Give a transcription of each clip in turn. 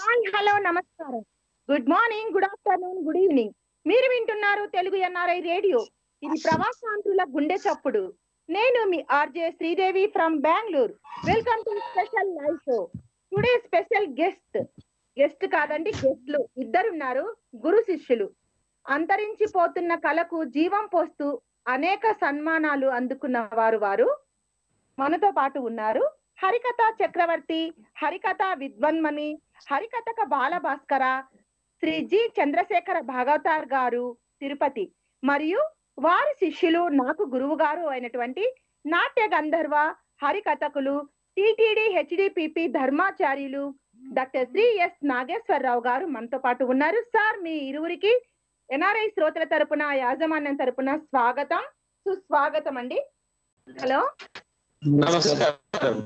Hi hello నమస్కారం good morning good afternoon good evening మీరు వింటున్నారు తెలుగు ఎన్ఆర్ఐ రేడియో ఇది ప్రవాసాంధ్రుల గుండె చప్పుడు నేను మీ RJ Sridevi from Bengaluru welcome to special live show today special guest guest కాదండి గెస్ట్లు ఇద్దరున్నారు గురు శిష్యులు అంతరించిపోతున్న కళకు జీవం పోస్తూ అనేక సన్మానాలు అందుకున్న వారు వారు మనతో పాటు ఉన్నారు హరికథ చక్రవర్తి హరికథ విద్వన్మణి హరికథక బాలభాస్కర శ్రీ జి చంద్రశేఖర భాగవతార్ గారు తిరుపతి మరియు వారి శిష్యులు నాకు గురువు గారు అయినటువంటి నాట్య గంధర్వ హరికథకులు టిటిడి హెచ్డిపిపి ధర్మాచార్యులు డాక్టర్ శ్రీ ఎస్ నాగేశ్వరరావు గారు మనతో పాటు ఉన్నారు సార్ మీ ఇరువురికి ఎన్ఆర్ఐ శ్రోతల తరపున యాజమాన్యం తరపున స్వాగతం సుస్వాగతం అండి హలో నమస్కారం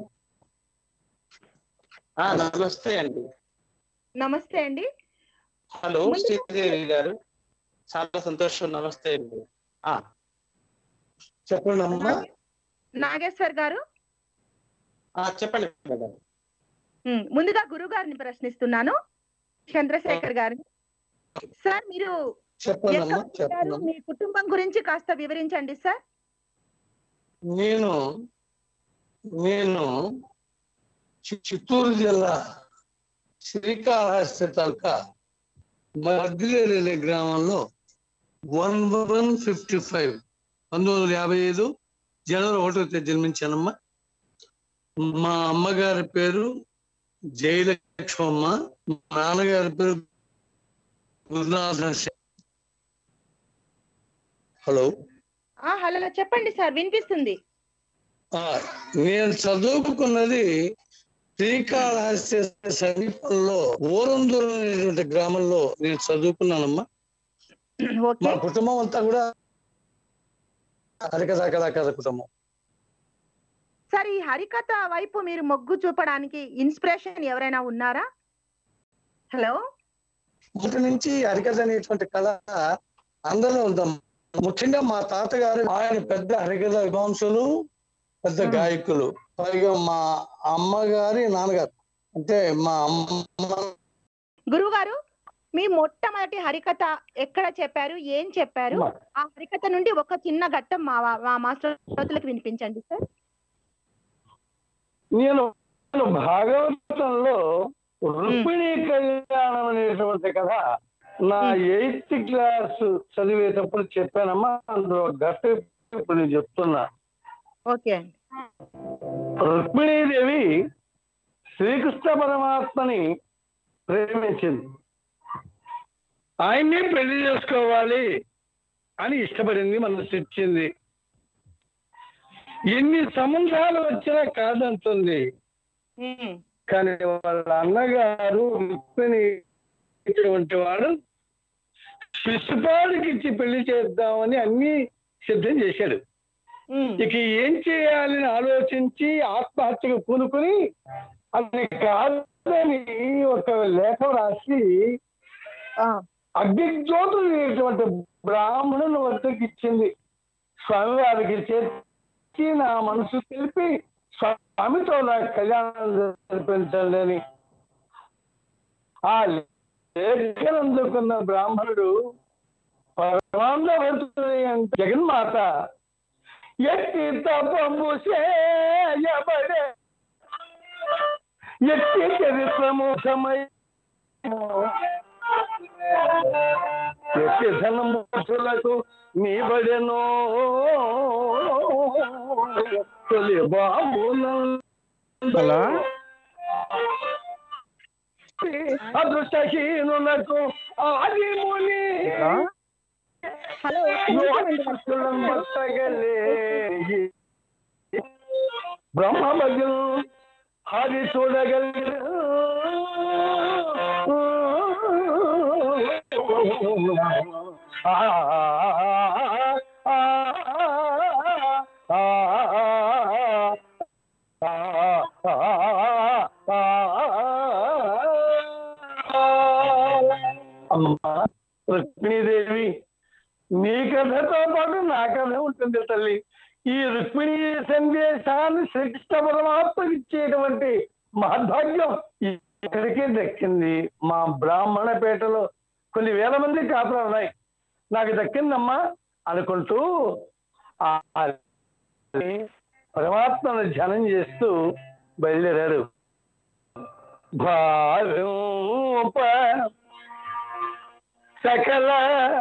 ఆ, నమస్తే అండి నమస్తే అండి హలో ముందుగా- శ్రీదేవి గారు చాలా సంతోషం నమస్తే అండి ఆ, చెప్పండి అమ్మా నాగేశ్వర్ గారు ఆ, చెప్పండి మేడం ఉమ్, ముందుగా గురువు గారిని ప్రశ్నిస్తున్నాను చంద్రశేఖర్ గారిని సార్ మీరు చెప్పండి ఎక్కడ అమ్మా ఉంటారు? చెప్పండి మీ కుటుంబం గురించి కాస్త వివరించండి సార్ నేను నేను చి- చిత్తూరు జిల్లా శ్రీకాళహస్తి తాలూకా మద్దిలేరు అనే గ్రామంలో వన్ వన్ ఫిఫ్టీ ఫైవ్ పంతొమ్మిది వందల యాభై ఐదు జనవరి ఒకటో తేదీ జన్మించానమ్మా మా అమ్మగారి పేరు జయలక్ష్మమ్మ మా నాన్నగారి పేరు గురునాథ హలో ఆ హలో చెప్పండి సార్ వినిపిస్తుంది ఆ, నేను చదువుకున్నది శ్రీకాళహస్తి సమీపంలో ఊరందూరు అనేటువంటి గ్రామంలో నేను చదువుకున్నానమ్మా ఓకే మా కుటుంబం అంతా కూడా హరికథ కథాకథ కుటుంబం సార్ ఈ హరికథ వైపు మీరు మొగ్గు చూపడానికి ఇన్స్పిరేషన్ ఎవరైనా ఉన్నారా హలో మొదటి నుంచి హరికథ అనేటువంటి కళ అందరిలో ఉందమ్మా ముఖ్యంగా మా తాతగారు ఆయన పెద్ద హరికథ విద్వాంసులు పెద్ద Hmm. గాయకులు పైగా మా అమ్మగారి నాన్నగారు అంటే మా అమ్మ గురువు గారు మీ మొట్టమొదటి హరికథ ఎక్కడ చెప్పారు ఏం చెప్పారు ఆ హరికథ నుండి ఒక చిన్న ఘట్టం మా మా మాస్టర్ శ్రోతలకు వినిపించండి సార్ నేను భాగవతంలో రుక్మిణీ కళ్యాణం అనేటువంటి కథ నా ఎయిత్ క్లాస్ చదివేటప్పుడు చెప్పానమ్మా అందులో గట్ట ఇప్పుడు నేను చెప్తున్నా ఓకే రుక్మిణీదేవి శ్రీకృష్ణ పరమాత్మని ప్రేమించింది ఆయన్ని పెళ్లి చేసుకోవాలి అని ఇష్టపడింది మనసు ఇచ్చింది ఎన్ని సంబంధాలు వచ్చినా కాదంటుంది ఉమ్, కానీ వాళ్ళ అన్నగారు రుక్మిణి ఇటువంటి వాడు శిశుపాడికి ఇచ్చి పెళ్లి చేద్దామని అన్ని సిద్ధం చేశాడు ఉమ్, ఇక ఏం చేయాలని ఆలోచించి ఆత్మహత్యకు పూనుకుని అది కాదని ఒక లేఖ రాసి ఆ, అగ్నిజ్యోతులు అనేటువంటి బ్రాహ్మణుని వద్దకు ఇచ్చింది స్వామివారికి చేర్చి నా మనసు తెలిపి స్వామితో నా కళ్యాణం జరిపించండి అని ఆ లేఖను అందుకున్న బ్రాహ్మణుడు పరమాంధవర్తుని అంటే జగన్మాత ఎట్టి తపము చేయబడే ఎట్టి చరిత్రముఖమై ఎట్టి ధనములకు నీ బడెనో తొలి బాబుల హలో? అదృష్టహీనులకు ఆదిముని హలో వినిపించండి మరి. బ్రహ్మభజు హరి చూడగలి అమ్మా రుక్మిణీదేవి నీ కథతో పాటు నా కథ ఉంటుంది తల్లి ఈ రుక్మిణీ సందేశాన్ని శ్రీకృష్ణ పరమాత్మ ఇచ్చేటువంటి మహద్భాగ్యం ఇక్కడికే దక్కింది మా బ్రాహ్మణ పేటలో కొన్ని వేల మంది కాపురాలు ఉన్నాయి నాకు దక్కిందమ్మా అనుకుంటూ ఆ పరమాత్మను ధ్యానం చేస్తూ బయలుదేరారు భారూప సకల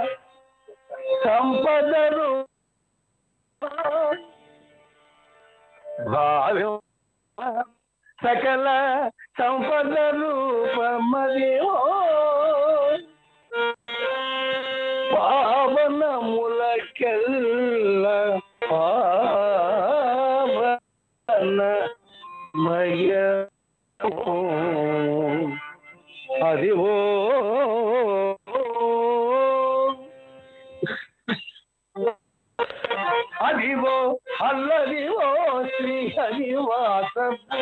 సంపదరు భావ్యం సకల సంపద రూపమదివో పావనములకెల్ల పావన మయ అదివో అదివో అల్లదివో శ్రీ హరివాస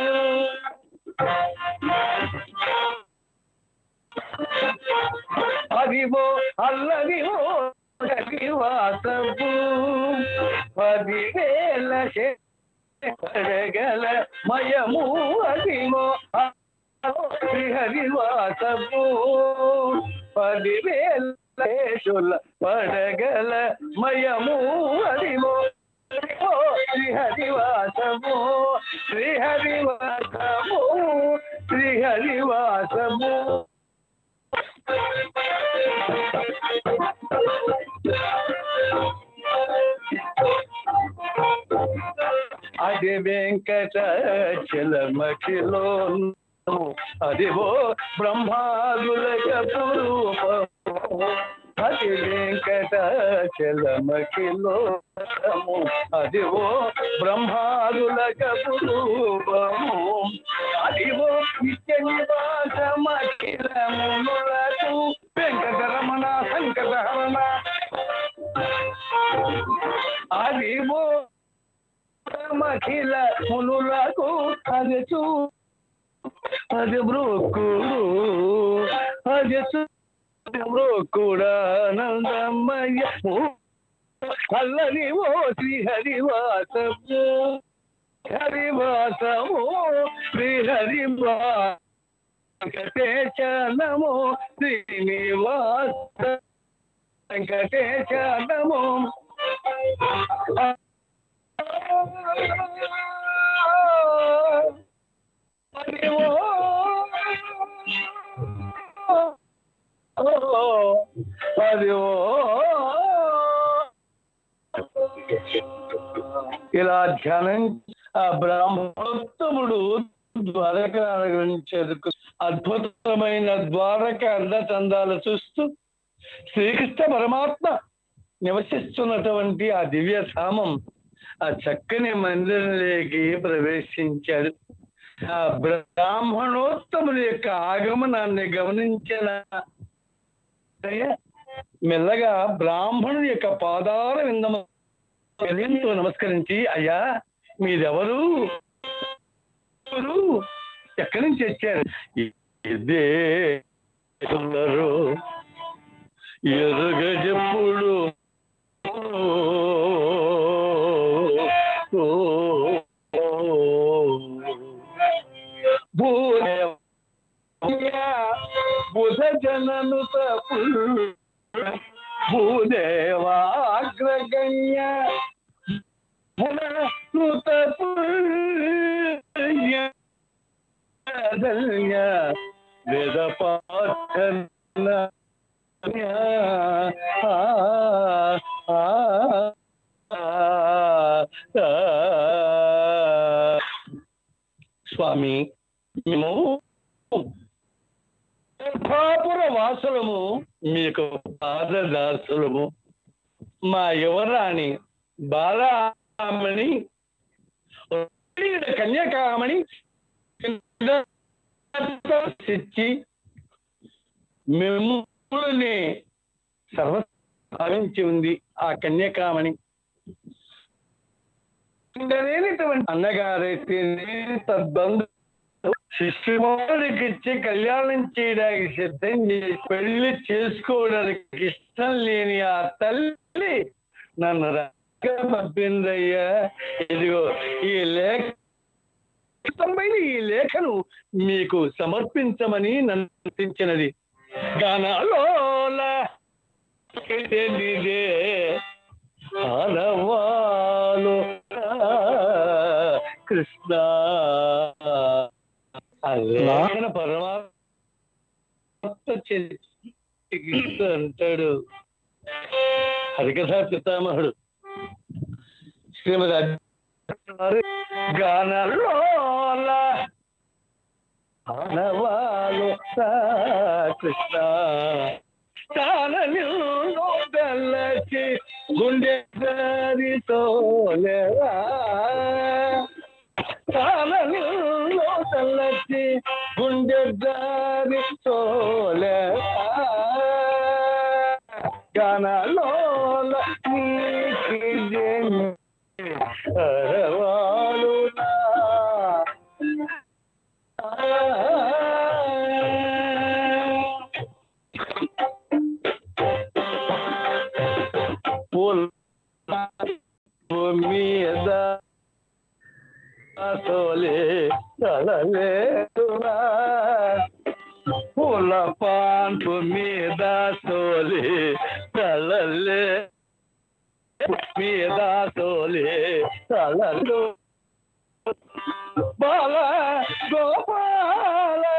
అదివో అల్లదివో హరివాసపు పదివేల పడగల మయము అదివో శ్రీ హరివాసపు పదివేల శేషుల పడగల మయము అదివో ఓ శ్రీహరివాసము శ్రీహరివాసము శ్రీహరివాసము అది వెంకటచలమఖిలో అదివో బ్రహ్మాదులక రూపము అది వెంకటచలమఖిలో అదివో బ్రహ్మాదులక రూపము అదివో నిత్య నివాసమఖిలములకు వెంకటరమణ సంకటహరణ అదివో మఖిల మునులకు అది చూ అది బ్రోకుడు అది బ్రోకుడానందమయ్య అల్లని ఓ శ్రీ హరివాసము హరివాసము శ్రీ హరివా వెంకటేశ నమో శ్రీనివాస వెంకటేశ నమో ఇలా ధ్యానం ఆ బ్రాహ్మణోత్తముడు ద్వారక అనుగ్రహించేందుకు అద్భుతమైన ద్వారక అందచందాలు చూస్తూ శ్రీకృష్ణ పరమాత్మ నివసిస్తున్నటువంటి ఆ దివ్య ధామం ఆ చక్కని మందిరంలోకి ప్రవేశించాడు ఆ బ్రాహ్మణోత్తముల యొక్క ఆగమనాన్ని గమనించిన మెల్లగా బ్రాహ్మణుడి యొక్క పాదాల విందము వినయంతో నమస్కరించి అయ్యా మీరెవరు ఎవరు? ఎక్కడి నుంచి వచ్చారు ఇదే ఎరుగ చెప్పుడు బుధ జనను భూదేవాగ్రగణ్య కృత వేద పాఠన స్వామి మేము గర్భాపుర వాసులము మీకు పాదదాసులము మా యువరాణి బాలామణి కన్యాకామణి ఇచ్చి మిమ్మల్ని సర్వ భావించి ఉంది ఆ కన్యకామణి లేనిటువంటి అన్నగారైతే తద్బంధు శిష్యుడికి ఇచ్చి కళ్యాణం చేయడానికి సిద్ధం చేసి పెళ్లి చేసుకోవడానికి ఇష్టం లేని ఆ తల్లి నన్ను రక్క పంపిందయ్యా ఇదిగో ఈ లేఖ ఇష్టమైన ఈ లేఖను మీకు సమర్పించమని నన్ను గానాలోల తెలిదే ఆలవాలు కృష్ణ లేఖన పరమాత్మ చికిత్స అంటాడు హరికథా పితామహుడు శ్రీమతి అడ్డారు గానలోల ఆనవాలు కృష్ణ తానలు గల్లచి గుండె దారితో లేవా తానలు తల్లచి గుండె దారితో లేవా గానలోల నీకి జన్మ అరవాలునా మీద సోలే తలలేదునా పూల పాన్పు మీద సోలే తలలే మీద సోలే తలలు బాల గోపాల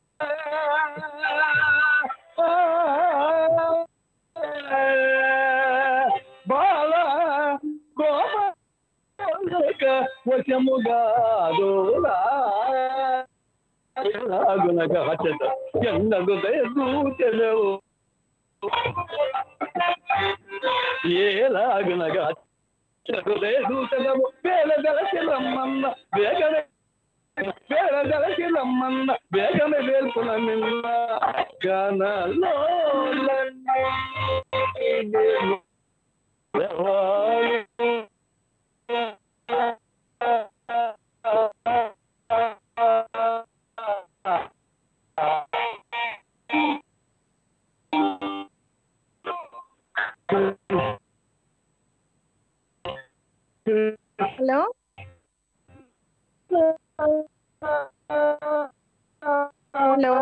బాల గోపాల వశముగా దోలా గుణగ హచ్చట ఎన్నగు దూచెలవు ఏలాగునగా హృదయ దూతలము వేల జలశిలమ్మన్న వేగమే వేల జలశిలమ్మన్న వేగమే వేల్పుల నిన్న గనలో హలో హలో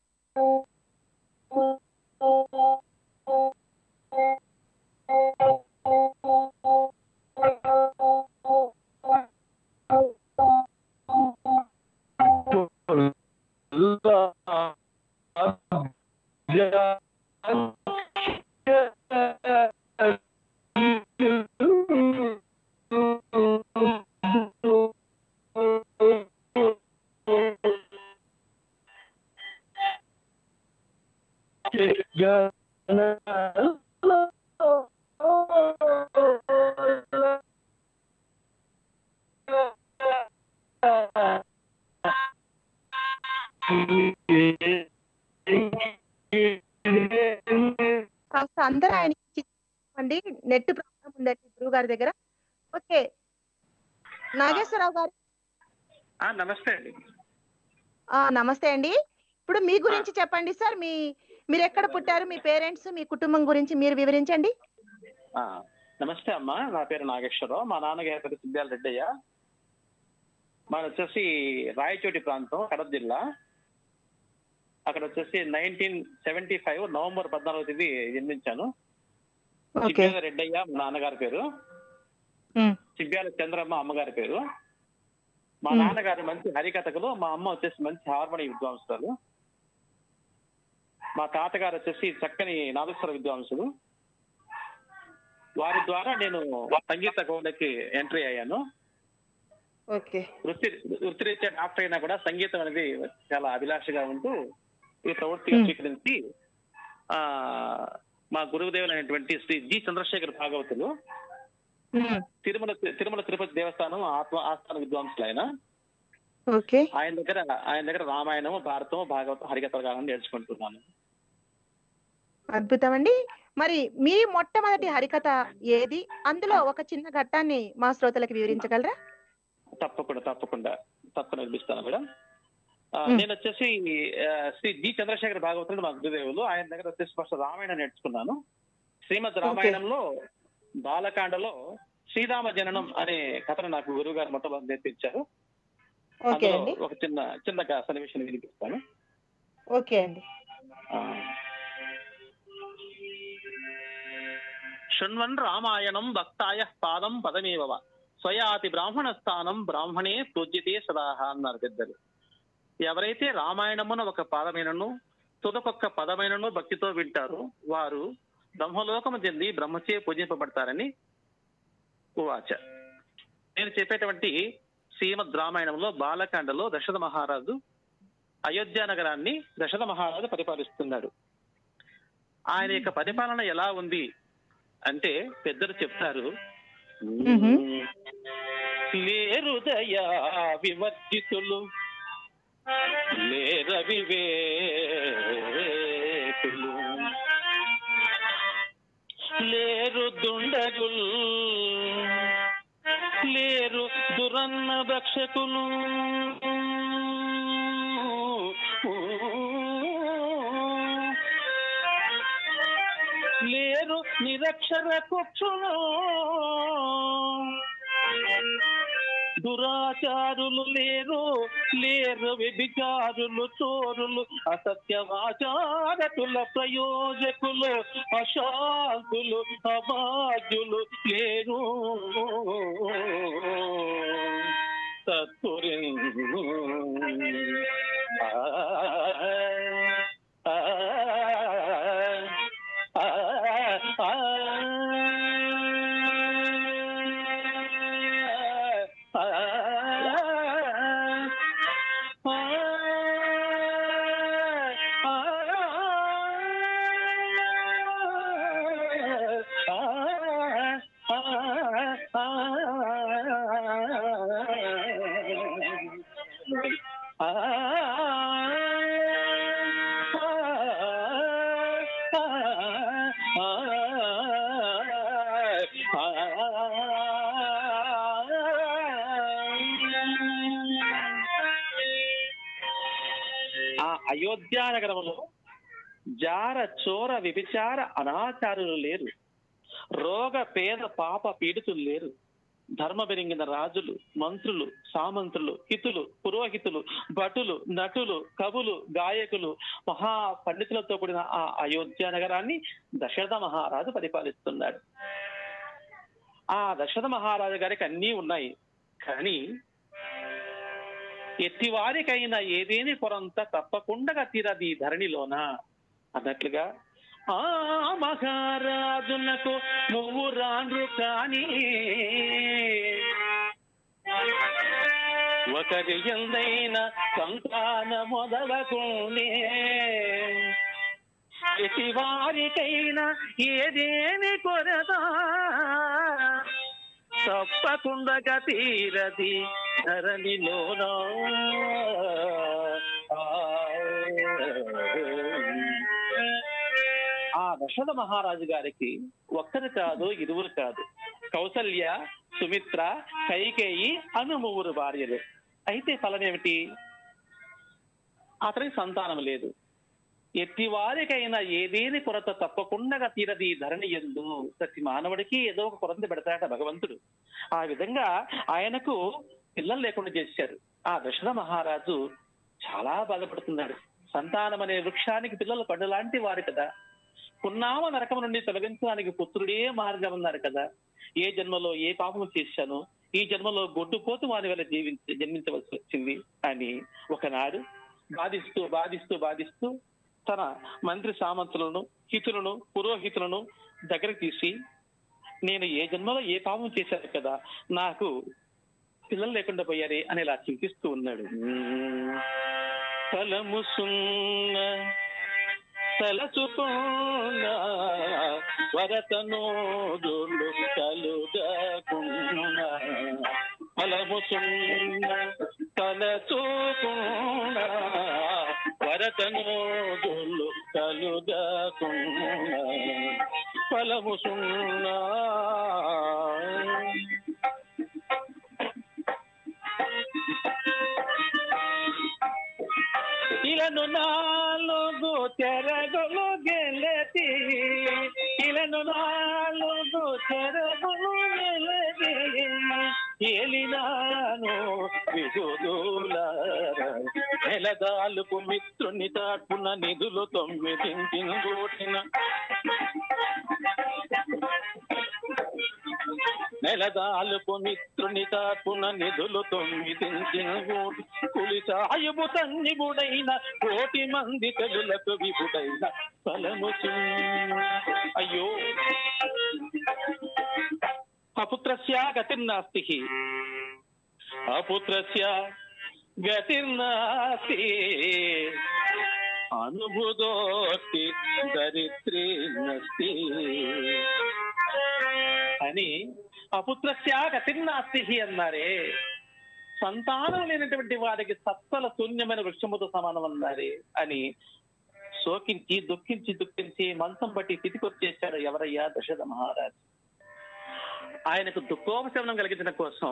కాస్త అందరూ ఆయనకి అండి నెట్ ప్రాబ్లం ఉందండి గురువు గారి దగ్గర ఓకే నాగేశ్వరరావు గారు ఆ, నమస్తే అండి ఆ, నమస్తే అండి ఇప్పుడు మీ గురించి చెప్పండి సార్ మీ మీరు ఎక్కడ పుట్టారు మీ పేరెంట్స్ మీ కుటుంబం గురించి మీరు వివరించండి ఆ, నమస్తే అమ్మా నా పేరు నాగేశ్వరరావు మా నాన్నగారి పేరు సిద్ధాల రెడ్డయ్య మాది వచ్చేసి రాయచోటి ప్రాంతం కడప జిల్లా అక్కడ వచ్చేసి నైన్టీన్ సెవెంటీ ఫైవ్ నవంబర్ పద్నాలుగో తేదీ జన్మించాను ఓకే సిద్ధాల రెడ్డయ్య మా నాన్నగారి పేరు ఉమ్, సిబ్బ్యాల చంద్రమ్మ అమ్మగారి పేరు మా మ్. నాన్నగారు మంచి హరికథకులు మా అమ్మ వచ్చేసి మంచి హార్మోని విద్వాంసులు మా తాతగారు వచ్చేసి చక్కని నాదస్వర విద్వాంసులు వారి ద్వారా నేను సంగీత కౌలకి ఎంట్రీ అయ్యాను ఓకే వృత్తి వృత్తిరీత్యా డాక్టర్ అయినా కూడా సంగీతం అనేది చాలా అభిలాషగా ఉంటూ ఈ ప్రవృత్తిగా మ్. స్వీకరించి ఆ మా గురువుదేవులైనటువంటి శ్రీ జి చంద్రశేఖర్ భాగవతులు ఉమ్, తిరుమల తిరుమల తిరుపతి దేవస్థానం ఆత్మ ఆస్థాన విద్వాంసులు ఆయన ఓకే ఆయన దగ్గర ఆయన దగ్గర రామాయణము భారతం భాగవతం హరికథ గానం నేర్చుకుంటున్నాను అద్భుతం అండి మరి మీ మొట్టమొదటి హరికథ ఏది అందులో ఒక చిన్న ఘట్టాన్ని మా శ్రోతలకు వివరించగలరా తప్పకుండా తప్పకుండా తప్పకుండా వినిపిస్తాను మేడం ఆ, మ్. నేను వచ్చేసి ఆ, శ్రీ జి చంద్రశేఖర్ భాగవతుడు మా గురుదేవులు ఆయన దగ్గర వచ్చేసి ఫస్ట్ రామాయణం నేర్చుకున్నాను శ్రీమద్ రామాయణంలో బాలకాండలో శ్రీరామ జననం అనే కథను నాకు గురువు గారు మొట్టమొదటి నేర్పించారు ఓకే అందులో అండి ఒక చిన్న చిన్న గా- సన్నివేశం వినిపిస్తాను ఓకే అండి ఆ. శృణ్వన్ రామాయణం భక్తాయ పాదం పదమేవ స్వయాతి బ్రాహ్మణ స్థానం బ్రాహ్మణే పూజ్యతే సదాహ అన్నారు పెద్దలు ఎవరైతే రామాయణమున ఒక పాదమైనను తుదకొక్క పదమైనను భక్తితో వింటారో వారు బ్రహ్మలోకము చెంది బ్రహ్మచే పూజింపబడతారని ఉవాచ నేను చెప్పేటువంటి శ్రీమద్ రామాయణంలో బాలకాండలో దశరథ మహారాజు అయోధ్య నగరాన్ని దశరథ మహారాజు పరిపాలిస్తున్నాడు ఆయన యొక్క పరిపాలన ఎలా ఉంది అంటే పెద్దలు చెప్తారు మ్మ్. లేరు దయా వివర్జితులు లేర వివేకులు లేరు దుండగుల్ లేరు దురన్న భక్షకులు లేరు నిరక్షర కుక్షులు దురాచారులు లేరు లేరు వ్యభిచారులు చోరులు అసత్యవాచారతుల ప్రయోజకులు అశాంతులు అభాగ్యులు లేరు తత్పురి ఆ అయోధ్య నగరంలో జార చోర విభిచార అనాచారులు లేరు రోగ పేద పాప పీడితులు లేరు ధర్మ పెరిగిన రాజులు మంత్రులు సామంతులు హితులు పురోహితులు భటులు నటులు కవులు గాయకులు మహా పండితులతో కూడిన ఆ అయోధ్య నగరాన్ని దశరథ మహారాజు పరిపాలిస్తున్నాడు ఆ దశరథ మహారాజు గారికి అన్నీ ఉన్నాయి కానీ ఎట్టివారికైనా ఏదేని కొరంత తప్పకుండా తీరది ఈ ధరణిలోన అన్నట్లుగా ఆ మహారాజునకు నువ్వు రాండ్రు కాని ఒకరి ఎందైన సంతాన మొదలకుండే ఎట్టి వారికైనా ఏదేని కొరదా తప్పకుండా తీరది ధరణిలోనా ఆ దశరథ మహారాజు గారికి ఒక్కరు కాదు ఇరువురు కాదు కౌసల్య సుమిత్ర కైకేయి అను ముగ్గురు భార్యలు అయితే ఫలమేమిటి అతనికి సంతానం లేదు ఎట్టి వారికైనా ఏదేని కొరత తప్పకుండా తీరది ఈ ధరణి ఎందు ప్రతి మానవుడికి ఏదో ఒక కొరత పెడతాడట భగవంతుడు ఆ విధంగా ఆయనకు పిల్లలు లేకుండా చేశారు ఆ దశరథ మహారాజు చాలా బాధపడుతున్నాడు సంతానం అనే వృక్షానికి పిల్లలు పండు లాంటి వారు కదా పున్నామ నరకం నుండి తొలగించడానికి పుత్రుడే మార్గం అన్నారు కదా ఏ జన్మలో ఏ పాపము చేశాను ఈ జన్మలో గొడ్డుపోతు వారి వల్ల జీవించి జన్మించవలసి వచ్చింది అని ఒకనాడు బాధిస్తూ బాధిస్తూ బాధిస్తూ తన మంత్రి సామంతులను హితులను పురోహితులను దగ్గరకు తీసి నేను ఏ జన్మలో ఏ పాపం చేశాను కదా నాకు పిల్లలు లేకుండా పోయారే అని ఇలా చింతిస్తూ ఉన్నాడు ఫలము సున్న తలచుకున్న వరతనోదులు కలుగకున్న ఫలము సున్న తలచుకున్న వరతనోదులు కలుగకున్న ఫలము సున్నా ఇలను నాలుగు తెరగలు గెలతి ఇలను నాలుగు తెరగలు గెలతి ఏలినాను విధులారా నెలదాలుపు మిత్రుని తాటున నిధులు తొమ్మిది కోటిన నెలదాలుపు మిత్రుని తాపున నిధులు తొమ్మిదించిన కోటి కులి సాయుబు తన్నిబుడైన కోటి మంది తెలులకు విభుడైన ఫలము అయ్యో అపుత్రస్య గతిర్నాస్తి అపుత్రస్య గతిర్నాస్తి అనుభుదోస్తి దరిద్రీ నస్తి అని అపుత్రస్య గతిర్నాస్తి అన్నారే సంతానం లేనటువంటి వారికి సత్వల శూన్యమైన వృక్షముతో సమానం అన్నారే అని శోకించి దుఃఖించి దుఃఖించి మంచం బట్టి స్థితికొచ్చేశాడు ఎవరయ్యా దశరథ మహారాజు ఆయనకు దుఃఖోపశమనం కలిగించడం కోసం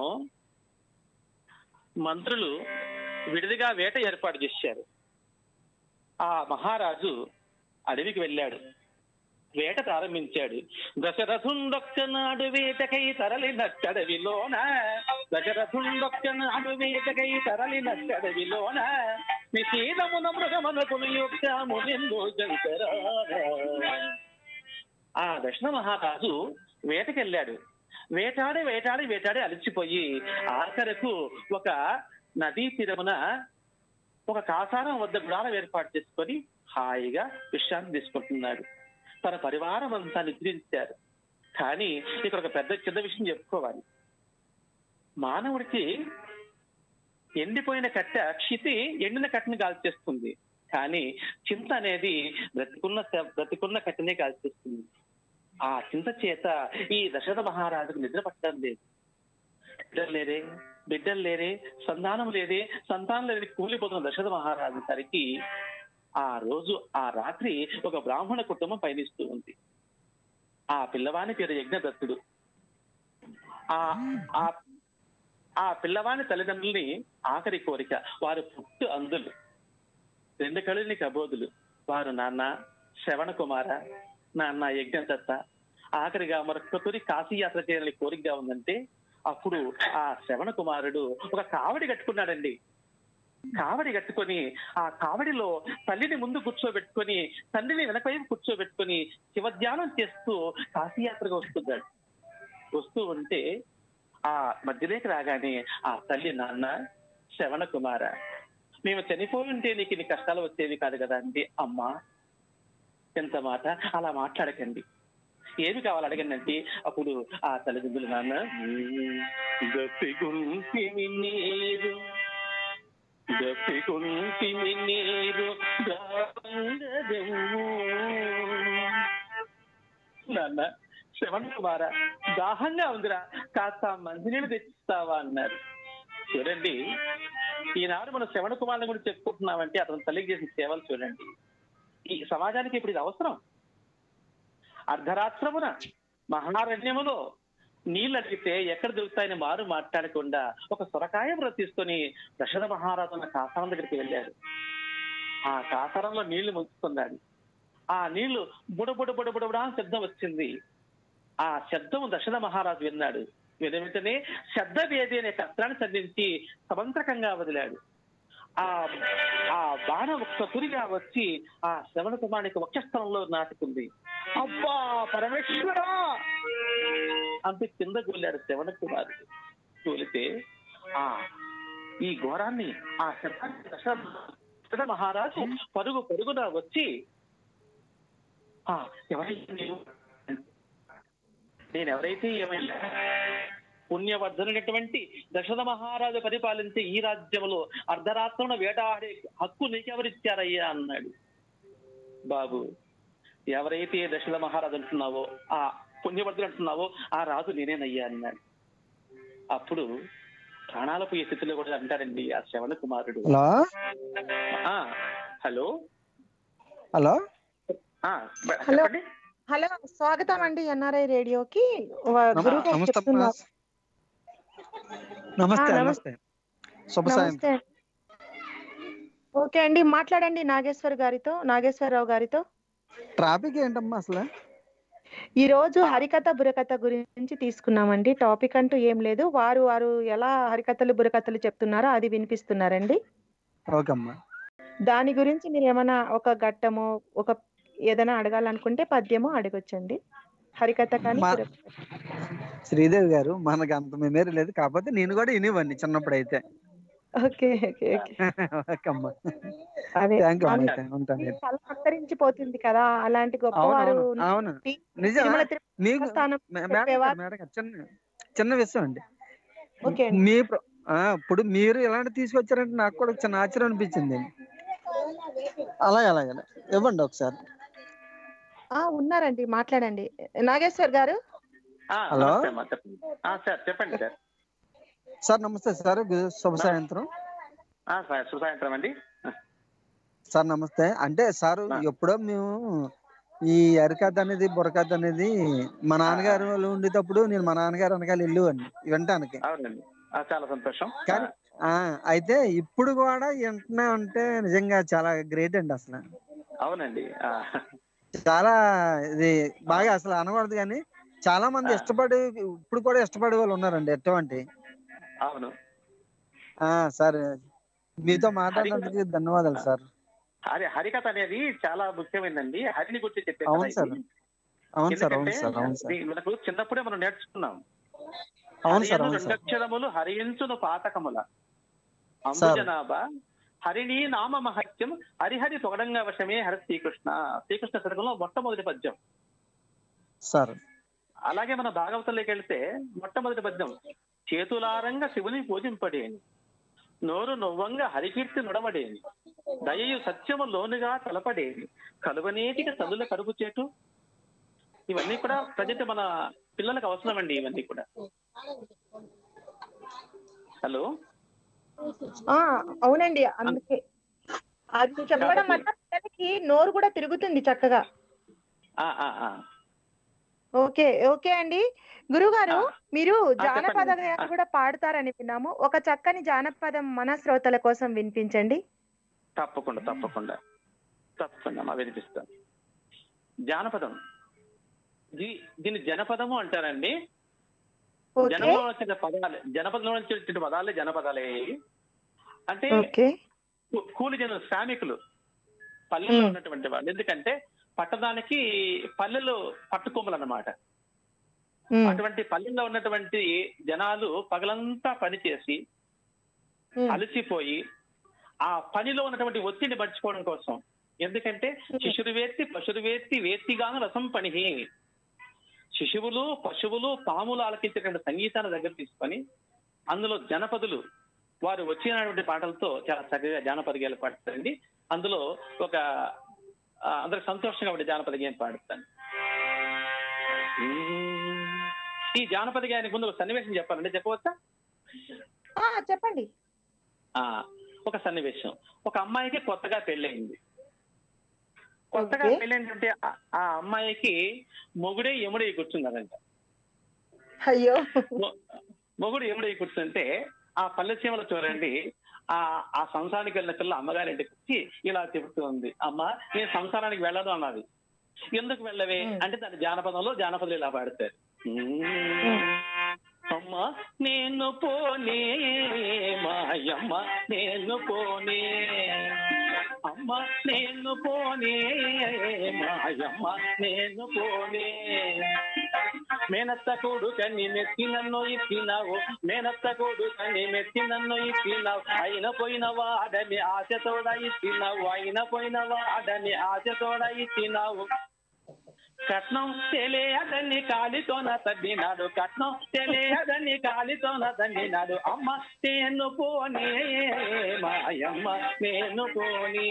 మంత్రులు విడిదిగా వేట ఏర్పాటు చేశారు ఆ మహారాజు అడవికి వెళ్ళాడు వేట ప్రారంభించాడు దశరథుండొక్క నాడు వేటకై తరలినట్టడవిలోన దశరథుండొక్క నాడు వేటకై తరలినట్టడవిలోన నిశీలమున మృగమనకును యొక్కము నిన్ను శంకరా ఆ దక్షిణ మహారాజు వేటకెళ్ళాడు వేటాడి వేటాడి వేటాడి అలసిపోయి ఆఖరకు ఒక నదీ తీరమున ఒక కాసారం వద్ద గుడారం ఏర్పాటు చేసుకొని హాయిగా విశ్రాంతి తీసుకుంటున్నాడు తన పరివారం అంతా నిద్రించారు కానీ ఇక్కడ ఒక పెద్ద చిన్న విషయం చెప్పుకోవాలి మానవుడికి ఎండిపోయిన కట్టె క్షితి ఎండిన కట్టెని కాల్చేస్తుంది కానీ చింత అనేది బ్రతికున్న శ- బ్రతికున్న కట్టెనే కాల్చేస్తుంది ఆ చింత చేత ఈ దశరథ మహారాజుకు నిద్ర పట్టడం లేదు బిడ్డలు లేరే బిడ్డలు లేరే సంతానం లేదే సంతానం లేదని కూలిపోతున్న దశరథ మహారాజు సరికి ఆ రోజు ఆ రాత్రి ఒక బ్రాహ్మణ కుటుంబం పయనిస్తూ ఉంది ఆ పిల్లవాని పేరు యజ్ఞదత్తుడు ఆ ఆ ఆ పిల్లవాని తల్లిదండ్రుల్ని ఆఖరి కోరిక వారు పుట్టు అందులు రెండు కళ్ళని కబోదులు వారు నాన్న శ్రవణ కుమార నాన్న యజ్ఞదత్త ఆఖరిగా మరొక తొలి కాశీయాత్ర చేయాలని కోరికగా ఉందంటే అప్పుడు ఆ శ్రవణ కుమారుడు ఒక కావడి కట్టుకున్నాడండి కావడి కట్టుకొని ఆ కావడిలో తల్లిని ముందు కూర్చోబెట్టుకొని తండ్రిని వెనకవైపు కూర్చోబెట్టుకొని శివధ్యానం చేస్తూ కాశీయాత్రగా వస్తున్నాడు వస్తూ ఉంటే ఆ మధ్యలోకి రాగానే ఆ తల్లి నాన్న శ్రవణ కుమార మేము చనిపోయి ఉంటే నీకు ఇన్ని కష్టాలు వచ్చేవి కాదు కదా అండి అమ్మా ఎంత మాట అలా మాట్లాడకండి ఏమి కావాలి అడగండి అంటే అప్పుడు ఆ తల్లిదండ్రులు నాన్న దప్పిగుంటిమి నీరు దప్పిగుంటిమి నీరు దాగదెమ్ము. నాన్న శ్రవణ్ కుమార దాహంగా ఉందిరా కాస్త మంచినీళ్ళు తెచ్చిస్తావా అన్నారు చూడండి ఈనాడు మనం శ్రవణ కుమారుని గురించి చెప్పుకుంటున్నామంటే అతను తల్లికి చేసిన సేవలు చూడండి ఈ సమాజానికి ఇప్పుడు ఇది అవసరం అర్ధరాత్రమున మహారణ్యములో నీళ్ళు అడిగితే ఎక్కడ దొరుకుతాయని మారు మాట్లాడకుండా ఒక సొరకాయ బ్ర తీసుకొని దశరథ మహారాజు ఉన్న కాసారం దగ్గరికి వెళ్ళాడు ఆ కాసారంలో నీళ్లు ముంచుకున్నాడు ఆ నీళ్లు బుడ బుడ బుడ బుడబుడా అని శబ్దం వచ్చింది ఆ శబ్దం దశరథ మహారాజు విన్నాడు విన వెంటనే శబ్ద వేది అనే కస్త్రాన్ని సంధించి సమంత్రకంగా వదిలాడు ఆ ఆ బాణం ఒక్క తురిగా వచ్చి ఆ శ్రవణ కుమారునికి వక్షస్థలంలో నాటుకుంది అబ్బా పరమేశ్వర అంత కింద కూలాడు శ్రవణ కుమారుడు కూలితే ఆ ఈ ఘోరాన్ని ఆ శబ్దాన్ని దశరథ దశరథ మహారాజు పరుగు పరుగున వచ్చి ఆ ఎవరైతే నీవు నేను ఎవరైతే ఏమైనా పుణ్యవర్ధనటువంటి దశరథ మహారాజు పరిపాలించే ఈ రాజ్యంలో అర్ధరాత్రమున వేటాడే హక్కు నీకెవరిచ్చారయ్యా అన్నాడు బాబు ఎవరైతే దశరథ మహారాజు అంటున్నావో ఆ పుణ్యవర్ధుడు అంటున్నావో ఆ రాజు నేనేనయ్యా అన్నాడు అప్పుడు ప్రాణాల పోయే స్థితిలో కూడా అంటాడండి ఆ శ్రవణ కుమారుడు హలో ఆ హలో హలో ఆ, బ- హలో. చెప్పండి హలో స్వాగతం అండి ఎన్ఆర్ఐ రేడియోకి వ- నమ- గురువు గారు నమస్తే అమ్మా. చెప్తున్నారు. నమస్తే ఆ, నమస్తే శుభ సాయం నమస్తే ఓకే అండి మాట్లాడండి నాగేశ్వర్ గారితో నాగేశ్వరరావు గారితో ట్రాఫిక్ ఏంటమ్మా అసలు ఈ రోజు హరికథ బుర్రకథ గురించి తీసుకున్నామండి టాపిక్ అంటూ ఏం లేదు వారు వారు ఎలా హరికథలు బుర్రకథలు చెప్తున్నారో అది వినిపిస్తున్నారండి ఓకే అమ్మా దాని గురించి మీరు ఏమైనా ఒక ఘట్టము ఒక ఏదైనా అడగాలనుకుంటే పద్యము అడగొచ్చండి హరికథ కానీ మా- బుర్రకథ. శ్రీదేవి గారు మనకు అంత మెమరీ లేదు కాకపోతే నేను కూడా వినివ్వండి చిన్నప్పుడు అయితే ఓకే ఓకే ఓకే ఓకే అమ్మా అదే థ్యాంక్ యూ అమ్మా అవును. అయితే ఉంటాను మీ కళ అంతరించిపోతుంది కదా అలాంటి గొప్పవారు అవును అవును తి- నిజం తిరుమల తిరుపతి మీకు దేవస్థానం మే- మేడం గారు, చెప్పేవా? మేడం గారు, చిన్న చిన్న విషయం అండి ఓకే అండి మీ ప్ర- ఆ, ఇప్పుడు మీరు ఎలాంటి తీసుకొచ్చారంటే నాకు కూడా చిన్న ఆశ్చర్యం అనిపించింది అలాగే అలాగే ఇవ్వండి ఒకసారి ఆ ఉన్నారండి మాట్లాడండి నాగేశ్వర్ గారు ఆ, హలో? నమస్తే అమ్మా, చెప్పండి ఆ, సార్ చెప్పండి సార్ సార్ నమస్తే సార్ గు- శుభ సాయంత్రం ఆ, సార్ శుభ సాయంత్రం అండి సార్ నమస్తే అంటే సార్ ఆ. ఎప్పుడో మేము ఈ అరికథ అనేది బుర్రకథ అనేది మా నాన్నగారు వాళ్ళు ఉండేటప్పుడు నేను మా నాన్నగారు వెనకాల వెళ్ళేవాడిని వినటానికి అవునండి ఆ, చాలా సంతోషం కానీ ఆ అయితే ఇప్పుడు కూడా వింటున్నా అంటే నిజంగా చాలా గ్రేట్ అండి అసలు అవునండి ఆ, చాలా ఇది బాగా అసలు అనకూడదు కానీ చాలా మంది ఆ. ఇష్టపడి ఇప్పుడు కూడా ఇష్టపడే వాళ్ళు ఉన్నారండి ఎటువంటి అవును ఆ సార్ మీతో మాట్లాడినందుకు ధన్యవాదాలు సార్ హరి హరికథ అనేది చాలా ముఖ్యమైనదండి హరిని గురించి చెప్పే కథ అవును సార్ ఇది. అవును సార్ అవును ఎందుకంటే సార్ అవును సార్ ఇది మనకు చిన్నప్పుడే మనం నేర్చుకున్నాం అవును సార్ హరియను అవును సార్ రెండక్షరములు హరియించును పాతకముల సార్. అంబుజనాభ హరిణి నామ మహత్యం హరిహరి పొగడంగా వశమే హరి శ్రీకృష్ణ శ్రీకృష్ణ శతకంలో మొట్టమొదటి పద్యం సార్ అలాగే మన భాగవతంలోకి వెళ్తే మొట్టమొదటి పద్యం చేతులారంగా శివుని పూజింపడేని నోరు నొవ్వంగా హరికీర్తి నుడమడేని దయయు సత్యము లోనుగా తలపడేని కలువనేటికి తల్లుల కడుపు చేటు ఇవన్నీ కూడా ప్రజెంట్ మన పిల్లలకు అవసరమండి ఇవన్నీ కూడా హలో ఆ అవునండి అందుకే అది చెప్పడం వల్ల పిల్లలకి నోరు కూడా తిరుగుతుంది చక్కగా ఆ, ఆ, ఆ. ఓకే ఓకే అండి గురుగారు ఆ. మీరు ఆ, జానపద చెప్పండి. గేయాలు ఆ. కూడా పాడతారని విన్నాము ఒక చక్కని జానపదం మన శ్రోతల కోసం వినిపించండి తప్పకుండా తప్పకుండా తప్పకుండా మా వినిపిస్తాను జానపదం దీ- దీన్ని జనపదము అంటారండి ఓకే జనంలో వచ్చిన పదాలు జనపదంలో నుంచి వచ్చిన పదాలే జనపదాలే అంటే ఓకే కూ- కూలి జనులు శ్రామికులు పల్లెల్లో మ్. ఉన్నటువంటి వాళ్ళు ఎందుకంటే పట్టణానికి పల్లెలు పట్టుకొమ్మలు అన్నమాట ఉమ్, అటువంటి పల్లెల్లో ఉన్నటువంటి జనాలు పగలంతా పనిచేసి ఉమ్, అలసిపోయి ఆ పనిలో ఉన్నటువంటి ఒత్తిడిని మర్చిపోవడం కోసం ఎందుకంటే శిశురు వేత్తి పశురు వేత్తి వేత్తిగాను రసం పని శిశువులు పశువులు పాములు ఆలకించేటువంటి సంగీతాన్ని దగ్గర తీసుకొని అందులో జనపదులు వారు వచ్చినటువంటి పాటలతో చాలా చక్కగా జానపద గేయాలు పాడతారండి అందులో ఒక ఆ, అందరికి సంతోషంగా ఉండే జానపద గేయం పాడుతాను ఈ జానపద గేయానికి ముందు ఒక సన్నివేశం చెప్పాలంటే చెప్పవచ్చా ఆ, చెప్పండి ఆ ఒక సన్నివేశం ఒక అమ్మాయికి కొత్తగా పెళ్ళయింది కొత్తగా ఓకే. పెళ్ళైందంటే ఆ- ఆ అమ్మాయికి మొగుడే ఎముడే కూర్చున్నారంట అయ్యో మొ- మొగుడు ఎముడే కూర్చుంటే ఆ పల్లె సీమలో చూడండి ఆ ఆ సంసారానికి వెళ్ళిన పిల్ల అమ్మగారింటికి వచ్చి ఇలా చెబుతుంది అమ్మ నేను సంసారానికి వెళ్ళను అన్నది ఎందుకు వెళ్ళవే మ్. అంటే దాని జానపదంలో జానపదులు ఇలా పాడతారు అమ్మ నేను పోనే మాయమ్మ నేను పోనే అమ్మ నేను పోనే మాయమ్మ నేను పోనే మేనత్త కొడుకని మెచ్చి నన్ను ఇచ్చినావు మేనత్త కొడుకని మెచ్చి నన్ను ఇచ్చినావు అయిన పోయిన వాడని ఆశతోడ ఇచ్చినావు అయిన పోయిన వాడని ఆశతోడ ఇచ్చినావు కట్నం తెలియదని కాలితోన తగ్గినాడు కట్నం తెలియదని కాలితోన తగ్గినాడు అమ్మ నేను పోనీ మాయమ్మ నేను పోనీ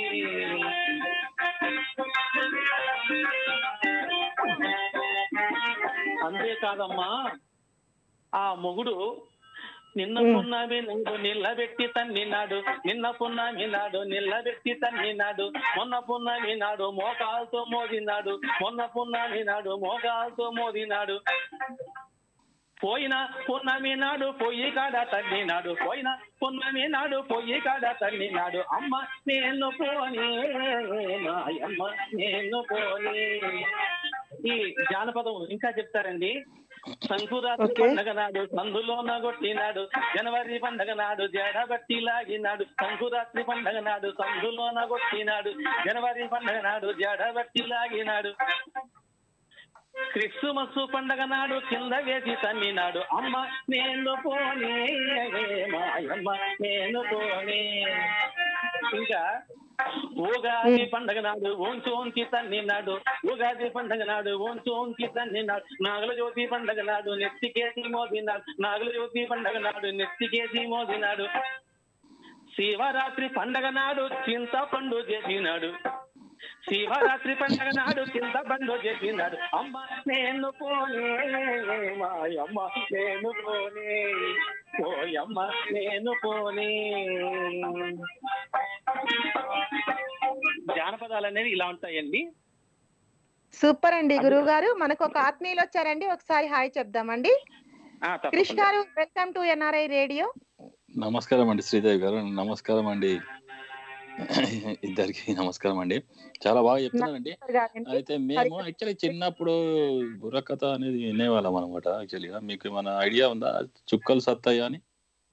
అంతేకాదమ్మా ఆ మొగుడు నిన్న ఉమ్. పున్నమి నాడు నిల్లబెట్టి తన్నినాడు నిన్న పున్నమి నాడు నిల్లబెట్టి తన్నినాడు మొన్న పున్నమి నాడు మోకాలతో మోదినాడు మొన్న పున్నమి నాడు మోకాలతో మోదినాడు పోయిన పున్నమి నాడు పొయ్యి కాడ తన్నినాడు పోయిన పున్నమి నాడు పొయ్యి కాడ తన్నినాడు అమ్మ నేను పోనీ నాయమ్మ నేను పోనీ ఈ జానపదం ఇంకా చెప్తారండి సంకురాత్రి Okay. పండగ నాడు సందులోన కొట్టినాడు జనవరి పండగ నాడు జడబట్టి లాగినాడు సంకురాత్రి పండగ నాడు సందులోన కొట్టినాడు జనవరి పండగ నాడు జడబట్టి లాగినాడు క్రిస్మస్ పండగ నాడు కింద వేసి తన్నినాడు అమ్మ నేను పోనే మాయమ్మ నేను పోనే ఇంకా ఉగాది పండగ నాడు ఓంచి ఓంచి తన్నినాడు ఉగాది పండగ నాడు ఓంచి ఓంచి తన్నినాడు నాగల జ్యోతి పండగ నాడు నెత్తికేసి మోదినాడు నాగల జ్యోతి పండగ నాడు నెత్తికేసి మోదినాడు శివరాత్రి పండగ నాడు చింతపండు చేసినాడు శివరాత్రి పండగ నాడు కింద బండు చేసినాడు అమ్మ నేను పోనే మాయమ్మ నేను పోనే పోయమ్మ నేను పోనే జానపదాలు అనేవి ఇలా ఉంటాయండి సూపర్ అండి గురువు గారు మనకు ఒక ఆత్మీయులు వచ్చారండి ఒకసారి హాయ్ చెప్దామండి ఆ, క్రిష్ తప్పకుండా. గారు వెల్కమ్ టు ఎన్ఆర్ఐ రేడియో నమస్కారం అండి శ్రీదేవి గారు నమస్కారం అండి ఇద్దరికి నమస్కారం అండి చాలా బాగా చెప్తున్నారండి అయితే మేము యాక్చువల్లీ చిన్నప్పుడు బుర్రకథ అనేది వినేవాళ్ళం అనమాట యాక్చువల్లీగా మీకు ఏమైనా ఐడియా ఉందా చుక్కలు సత్తయ్య అని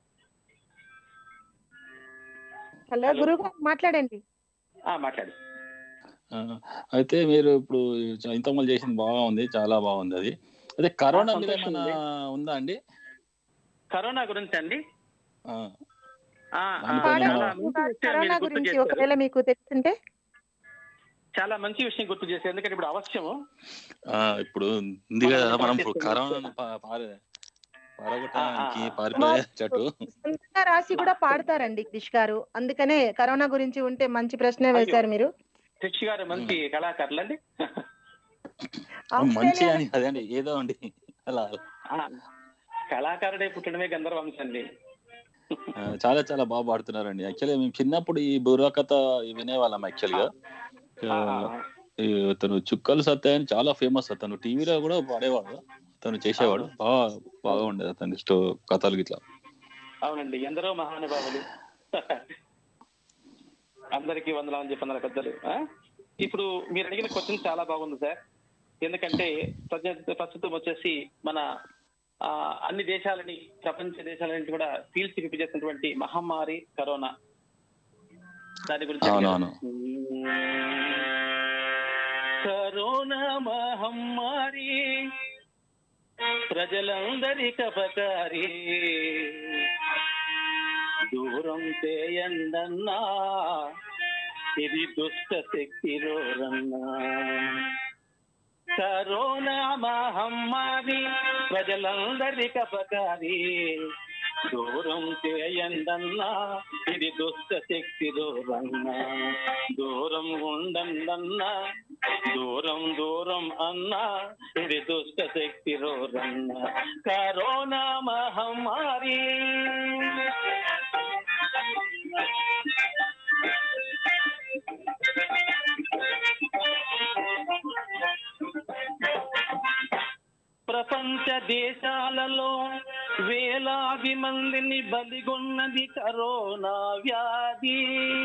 హలో Hello. గురువు గారు మాట్లాడండి ఆ, మాట్లాడు ఆ, అయితే మీరు ఇప్పుడు ఇంతకుముందు చేసింది బాగా ఉంది చాలా బాగుంది అది అదే కరోనా మీద సంతోషం ఏమైనా ఉంది. ఉందా అండి కరోనా గురించి అండి ఆ, ఆ, ఆ, పాడండి. చాలా మంచి విషయం కరోనా మీరు గుర్తు గురించి చేశారు. ఒకవేళ మీకు తెలుసుంటే చాలా మంచి విషయం గుర్తు చేశారు ఎందుకంటే ఇప్పుడు అవశ్యము ఆ, ఇప్పుడు ఉంది కదా మనం మనం ఇప్పుడు పాటిస్తున్నాం. కరోనా పా- పారే పారగొట్టడానికి ఆ, ఆ, ఆ. పారిపోయే చెట్టు సొంతంగా రాసి కూడా పాడతారండి క్రిష్ గారు అందుకనే కరోనా గురించి ఉంటే మంచి ప్రశ్న వేశారు మీరు శిక్ష గారు మంచి కళాకారులు అండి మంచి ఆస్ట్రేలియా అని అదే అండి ఏదో అండి అలా కళాకారుడే పుట్టడమే గంధర్వంశ అండి ఆ, చాలా చాలా బాగా పాడుతున్నారండి యాక్చువల్లీ మేము చిన్నప్పుడు ఈ బుర్రకథ వినేవాళ్ళం యాక్చువల్గా ఆ, ఈ అతను చుక్కలు సత్య అని చాలా ఫేమస్ అతను టీవీలో కూడా పాడేవాడు అతను చేసేవాడు బాగా బాగా ఉండేది అతని స్టో కథలు గిట్లా అవునండి ఎందరో మహానుభావులు అందరికీ వందనాలు చెప్పన్నారు పెద్దలు ఆ? ఇప్పుడు మీరు అడిగిన క్వశ్చన్ చాలా బాగుంది సార్ ఎందుకంటే ప్రజ- ప్రస్తుతం వచ్చేసి మన ఆ, అన్ని దేశాలని ప్రపంచ దేశాలని కూడా పీల్చి విభజిస్తున్నటువంటి మహమ్మారి కరోనా దాని గురించి అడిగారు. అవునవును కరోనా మహమ్మారి ప్రజలందరికీ అపకారి దూరం చేయండన్నా ఇది దుష్ట శక్తి రోరన్నా కరోనా మహమ్మారి ప్రజలందరికీ అపకారి దూరం చేయండన్నా ఇది దుష్ట శక్తి దూరన్నా దూరం ఉండండన్నా దూరం దూరం అన్నా ఇది దుష్ట శక్తి రోరన్నా కరోనా మహమ్మారి ప్రపంచ దేశాలలో వేలాది మందిని బలిగొన్నది కరోనా వ్యాధి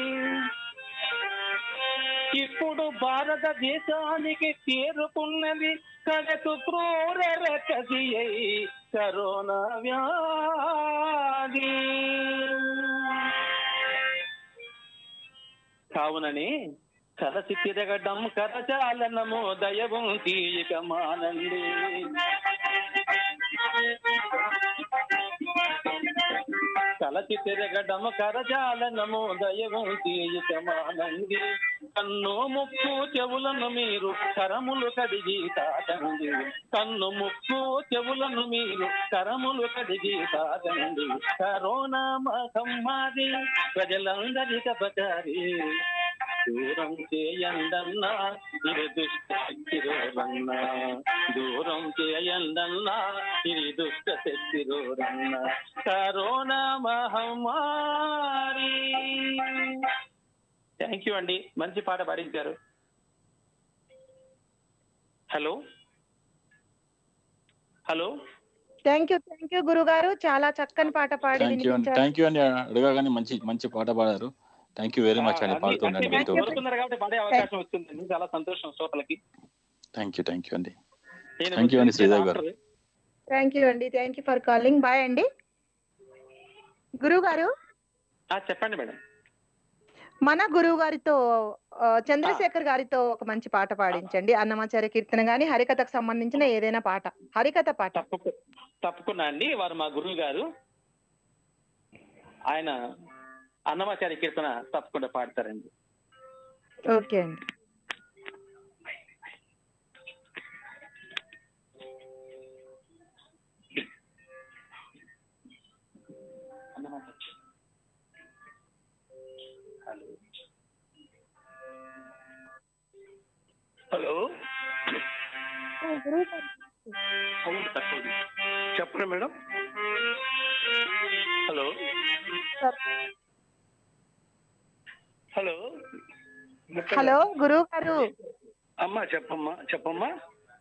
ఇప్పుడు భారతదేశానికి చేరుకున్నది కడకు క్రూర రకసి అయి కరోనా వ్యాధి కావునని కలసి తిరగడం కరచాలనము దయవం తీయక మానండి కలసి తిరగడం కరజాలనము దయవం తీయక మానండి కన్ను ముక్కు చెవులను మీరు కరములు కడిగి తాకండి కన్ను ముక్కు చెవులను మీరు కరములు కడిగి తాకండి కరోనా మహమ్మారి ప్రజలందరికీ అపకారి దూరం చేయండన్నా ఇది దుష్ట శక్తి రోరన్నా దూరం చేయండన్నా ఇది దుష్ట శక్తి రోరన్నా కరోనా మహమ్మారి థ్యాంక్ యూ అండి మంచి పాట పాడించారు hello hello thank you thank you గురువు గారు చాలా చక్కని పాట పాడి థ్యాంక్ యూ అండి వినిపించారు థ్యాంక్ యూ అండి అడగగానే మంచి మంచి పాట పాడారు థ్యాంక్ యూ వెరీ మచ్ అండి పాడుతుండండి అంటే వింటూ కోరుతున్నారు కాబట్టి పాడే అవకాశం వచ్చిందండి చాలా సంతోషం శ్రోతలకి థ్యాంక్ యూ థ్యాంక్ యూ అండి నేను Thank you అండి, Sridevi garu. Doctor thank you అండి thank you for calling bye అండి గురువు గారు ఆ, చెప్పండి మేడం మన గురువు గారితో ఆ, చంద్రశేఖర్ గారితో ఒక మంచి పాట పాడించండి అన్నమాచార్య కీర్తన గాని హరికథకు సంబంధించిన ఏదైనా పాట హరికథ పాట తప్పకు తప్పకుండా అండి వారు మా గురువు గారు ఆయన అన్నమాచార్య కీర్తన తప్పకుండా పాడతారండి ఓకే అండి హలో గురువు గారు సౌండ్ తక్కువ ఉంది. చెప్పండి మేడం హలో హలో హలో గురువు గారు అమ్మా చెప్పమ్మా చెప్పమ్మా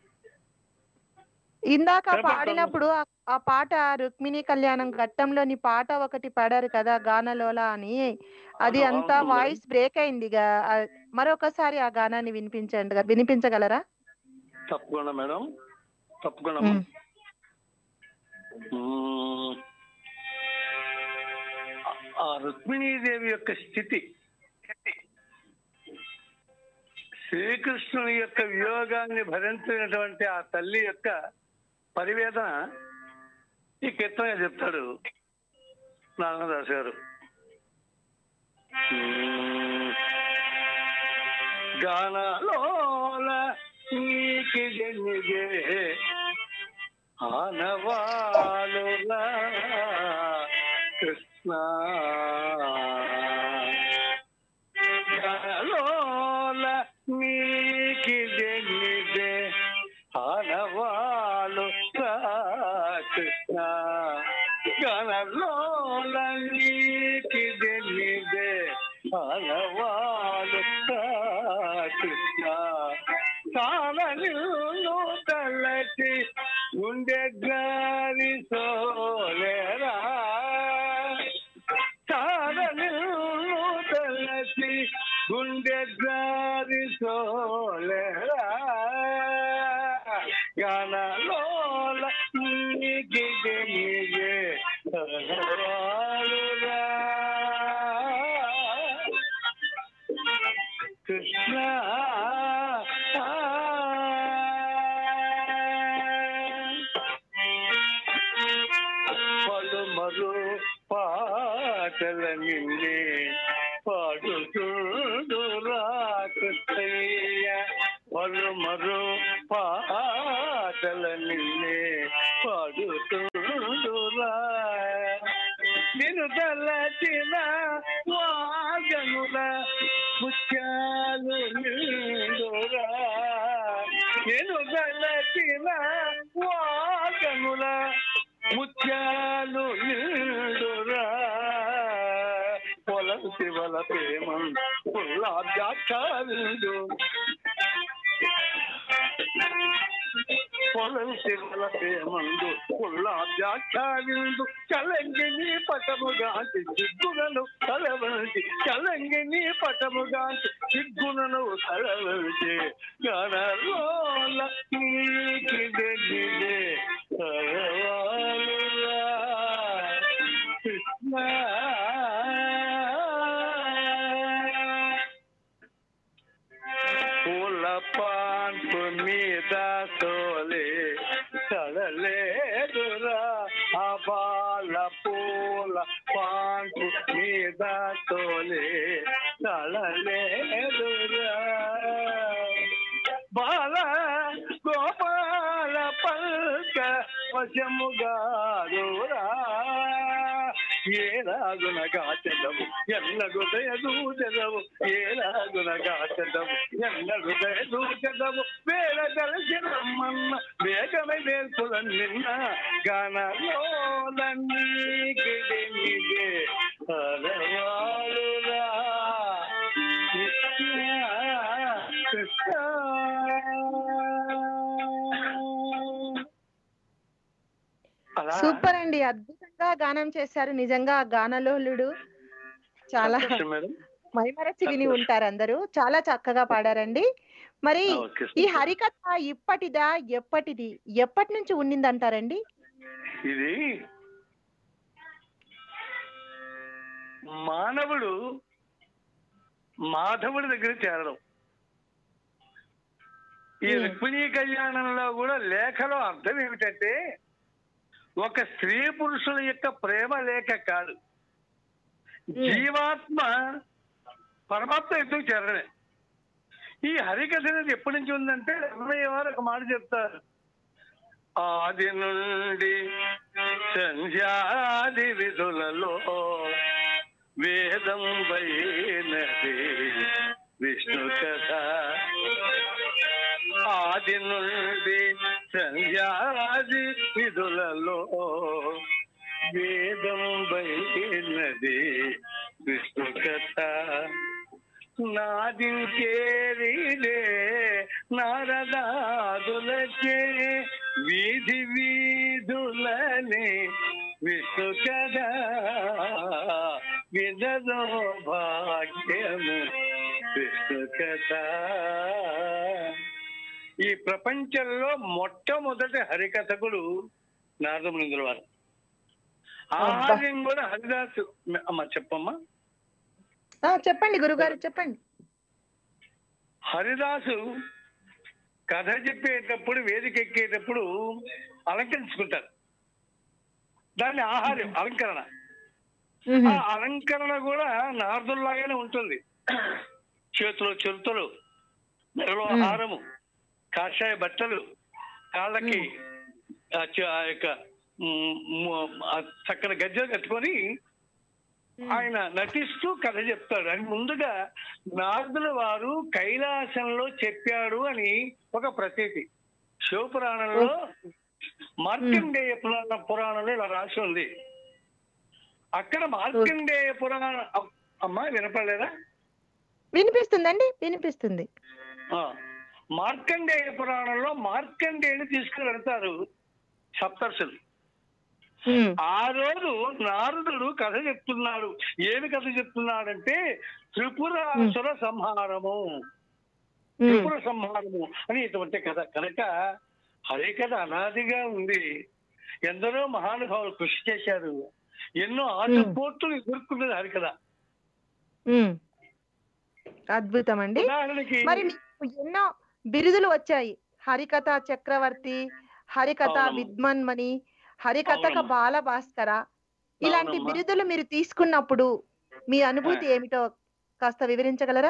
ఇందాక వినపడుతోంది. పాడినప్పుడు ఆ- ఆ పాట రుక్మిణి కళ్యాణం ఘట్టంలోని పాట ఒకటి పాడారు కదా గానలోల అని అది అవును, అంతా అవును మేడం. వాయిస్ బ్రేక్ అయింది గా- ఆ, మరొకసారి ఆ గానాన్ని వినిపించండి వినిపించగలరా తప్పకుండా మేడం తప్పకుండా ఉమ్. మ్మ్. ఆ రుక్మిణీదేవి యొక్క స్థితి శ్రీకృష్ణుని యొక్క వియోగాన్ని భరించినటువంటి ఆ తల్లి యొక్క పరివేదన ఈ కీర్తనగా చెప్తాడు నారాయణదాస్ గారు మ్మ్. గానలోల నీకిదెనిగే ఆనవాలులా కృష్ణ గానలోల నీకిదెనిగే ఆనవాలు కృష్ణ గణలోల నీకిదెనిగే ఆనవాలు కృష్ణ కాలనిల్లు తలచి గుండె గారి సోలేరా కాలనిల్లు తలచి గుండె గారి సోలేరా గణలోల నీకి నీగే కృష్ణ పలుమరు పాటల నిన్నే పాడుతుండురా కృష్ణయ్య పలుమరు పాటల నిన్నే పాడుతుండురా నిన్ను తలచిన వాగనుల ముత్యాలు నిండురా నేను తలచిన వాగనుల ముత్యాలు నిండురా పొలం శివల ప్రేమం పుల్లాభ్యాచారుడు పొలం శివల ప్రేమందు పుల్లాభ్యాచారుడు కలంగిని పటముగాంటి సిగ్గునను కలవంటి కలంగిని పటముగాంటి సిగ్గునను కలవంటి గణలోల నీకిదెనిదే కలవాలురా కృష్ణ పూల పాన్పు మీద సోలే చడలేదురా ఆ బాల పూల పాన్పు మీద తోలే చడలేదురా బాల గోపాల పల్క వశముగారురా ఏలాగున గాచదము ఎల్ల హృదయ దూచదము ఏలాగున గాచదము ఎల్ల హృదయ దూచదము వేల దర్శనమ్మన్న వేగమై వేల్పుల నిన్న గానలోలన్నీ గిడిమిగే అలవాలురా కృష్ణ కృష్ణ అలా సూపర్ అండి అద్భుతంగా గానం చేశారు నిజంగా ఆ గానలోలుడు చాలా సంతోషం మేడం మైమరచి విని ఉంటారు అందరూ చాలా చక్కగా పాడారండి మరి ఓకే ఈ హరికథ ఇప్పటిదా ఎప్పటిది ఎప్పటి నుంచి ఉండిందంటారండి ఇది మానవుడు మాధవుడి దగ్గర చేరడం ఈ Hmm. రుక్మిణీ కళ్యాణంలో కూడా లేఖలో అర్థం ఏమిటంటే ఒక స్త్రీ పురుషుల యొక్క ప్రేమ లేఖ కాదు జీవాత్మ పరమాత్మ ఎదుగు చేరడమే ఈ హరికథ అనేది ఎప్పటి నుంచి ఉందంటే అన్నయ్య వారు ఒక మాట చెప్తారు ఆది నుండి సంధ్యాది విధులలో వేదం వైనది విష్ణు కథ ఆది నుండి సంధ్యాది విధులలో వేదం వైనది విష్ణు కథ నాదింకేరిలే నారదాదులకే వీధి వీధులని విష్ణు కదా వినదో భాగ్యము విష్ణు కదా ఈ ప్రపంచంలో మొట్టమొదటి హరికథకుడు నారదమునింద్రుల వారు ఆహార్యం కూడా హరిదాసు అమ్మ చెప్పమ్మా ఆ, చెప్పండి గురుగారు చెప్పండి హరిదాసు కథ చెప్పేటప్పుడు వేదిక ఎక్కేటప్పుడు అలంకరించుకుంటారు దాన్ని ఆహార్యం అలంకరణ మ్మ్. ఆ అలంకరణ కూడా నారదుల్లాగానే ఉంటుంది చేతిలో చిరుతలు మెడలో మ్మ్. హారము కాషాయ బట్టలు కాళ్ళకి ఆ చ- ఆ యొక్క మ్, మ్, ఆ చక్కని గజ్జలు కట్టుకొని ఆయన నటిస్తూ కథ చెప్తాడు అని ముందుగా నారదుల వారు కైలాసంలో చెప్పాడు అని ఒక ప్రతీతి శివపురాణంలో మార్కండేయ పురాణ పురాణంలో ఇలా రాసి ఉంది అక్కడ మార్కండేయ పురాణ అమ్- అమ్మా వినపడలేదా వినిపిస్తుందండి వినిపిస్తుంది ఆ, మార్కండేయ పురాణంలో మార్కండేయుని తీసుకుని వెళ్తారు సప్తర్షులు మ్మ్. ఆ రోజు నారదుడు కథ చెప్తున్నాడు ఏమి కథ చెప్తున్నాడంటే త్రిపురాసుర సంహారము మ్మ్. త్రిపుర సంహారము అని ఇటువంటి కథ కనుక హరే కథ అనాదిగా ఉంది ఎందరో మహానుభావులు కృషి చేశారు ఎన్నో ఆటుపోట్లు ఎదుర్కొన్నది హరికథ మ్మ్. అద్భుతం అండి ఉదాహరణకి మరి మీకు ఎన్నో బిరుదులు వచ్చాయి హరికథ చక్రవర్తి హరికథ అవునమ్మా. విద్మన్మణి హరికథక అవునమ్మా. బాల భాస్కర ఇలాంటి అవునమ్మా. బిరుదులు మీరు తీసుకున్నప్పుడు మీ అనుభూతి ఏమిటో కాస్త వివరించగలరా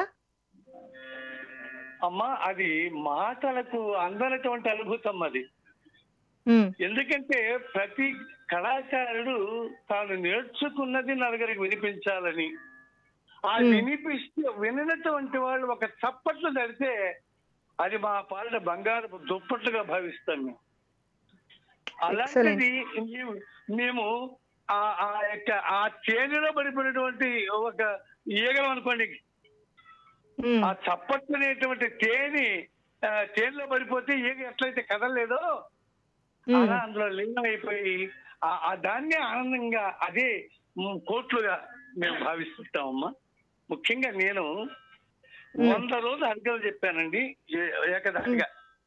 అమ్మా అది మాటలకు అందనటువంటి అనుభూతం అది మ్మ్. ఎందుకంటే ప్రతి కళాకారుడు తాను నేర్చుకున్నది నలుగురికి వినిపించాలని ఆ మ్మ్. వినిపిస్తే వినటువంటి వాళ్ళు ఒక చప్పట్లు తడితే అది మా పాలిన బంగారపు దుప్పట్లుగా భావిస్తాం మేము అలాంటిది మేము- మేము ఆ ఆ యొక్క ఆ చేనులో పడిపోయినటువంటి ఒక ఈగలం అనుకోండి మ్మ్. ఆ చప్పట్లు అనేటువంటి తేని ఆ, తేనెలో పడిపోతే ఈగ ఎట్లయితే కదలలేదో మ్మ్. అలా అందులో లీనమైపోయి ఆ- ఆ దాన్ని ఆనందంగా అదే మ్, కోట్లుగా మేము భావిస్తుంటామమ్మా ముఖ్యంగా నేను వంద రోజులు హరికలు చెప్పానండి ఏ- ఏకధాటిగా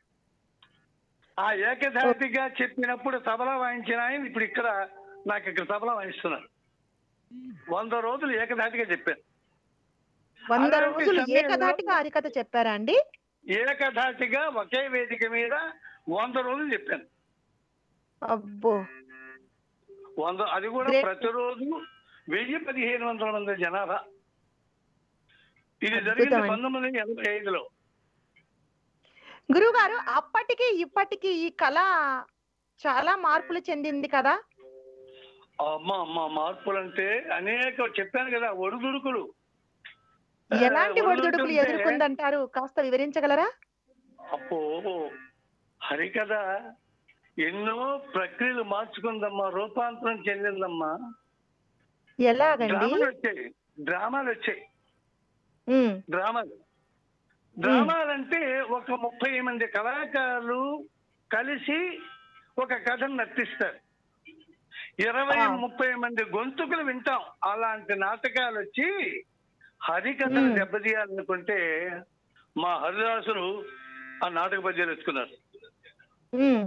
ఆ ఏకధాటిగా చెప్పినప్పుడు తబలా వాయించిన ఆయన ఇప్పుడు ఇక్కడ నాకు ఇక్కడ తబలా వాయిస్తున్నారు వంద రోజులు ఏకధాటిగా చెప్పాను వంద అలాంటి రోజులు సమయంలో- ఏకధాటిగా హరికథ చెప్పారా అండి ఏకధాటిగా ఒకే వేదిక మీద వంద రోజులు చెప్పాను అబ్బో వంద అది కూడా Great. ప్రతిరోజు వెయ్యి పదిహేను వందల మంది జనాభా ఇది జరిగింది అద్భుతమండి. పంతొమ్మిది వందల ఎనభై ఐదులో గురుగారు అప్పటికి ఇప్పటికి ఈ కళ చాలా మార్పులు చెందింది కదా అమ్మ అమ్మ మార్పులు అంటే అనేక చెప్పాను కదా ఒడిదుడుకులు ఎలాంటి ఆ, ఒడిదుడుకులు ఒడిదుడుకులు అంటే, ఎదుర్కొందంటారు కాస్త వివరించగలరా అప్పో హరికథ ఎన్నో ప్రక్రియలు మార్చుకుందమ్మా రూపాంతరం చెందిందమ్మా ఎలాగండి డ్రామాలు వచ్చాయి డ్రామాలు వచ్చాయి ఉమ్, డ్రామాలు డ్రామాలంటే ఒక ముప్పై మంది కళాకారులు కలిసి ఒక కథను నర్తిస్తారు ఇరవై ఆ. ముప్పై మంది గొంతుకులు వింటాం అలాంటి నాటకాలు వచ్చి హరికథను మ్మ్. దెబ్బతీయాలనుకుంటే మా హరిదాసులు ఆ నాటక పద్యాలు ఎత్తుకున్నారు ఉమ్.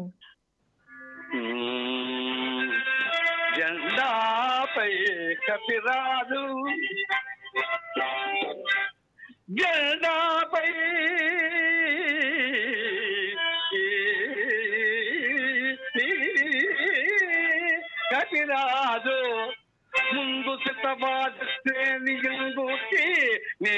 మ్మ్. జెండాపై కపిరాజు జెండాపై కపిరాజు ముందు సిద్ధబాధే నిగుకి నే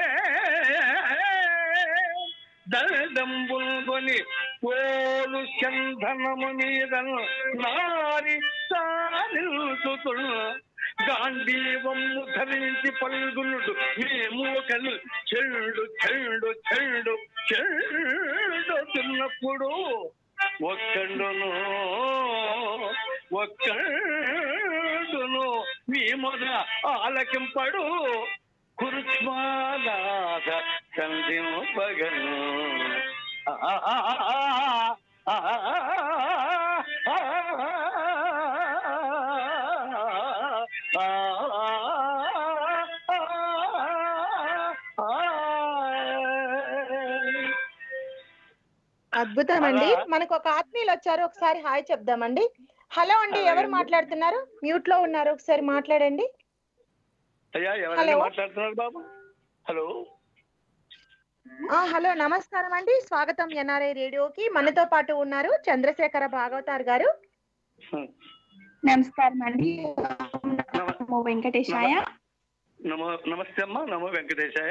దళదంబుల్గొని పోలు చందనము మీద నారి సారిల్చుతున్న గాంధీవము ధరించి పల్గునుడు మేమూకలు చెల్డు చెల్డు చెల్డు చెల్డుతున్నప్పుడు ఒక్కడును ఒక్కడును మీ మొద ఆలకింపడు కురుష్మానాథ కందింపగను అద్భుతం అండి అలా- మనకు ఒక ఆత్మీయులు వచ్చారు ఒకసారి హాయ్ చెప్దామండి హలో అండి హాయ్ ఎవరు అండి. మాట్లాడుతున్నారు మ్యూట్ లో ఉన్నారు ఒకసారి మాట్లాడండి అయ్యా ఎవరైనా హలో. మాట్లాడుతున్నారు బాబు హలో ఆ హలో నమస్కారం అండి స్వాగతం ఎన్ఆర్ఐ రేడియోకి మనతో పాటు ఉన్నారు చంద్రశేఖర భాగవతార్ గారు నమస్కారం అండి నమ- నమో వెంకటేశాయ నమో నమస్తే అమ్మా నమో వెంకటేశాయ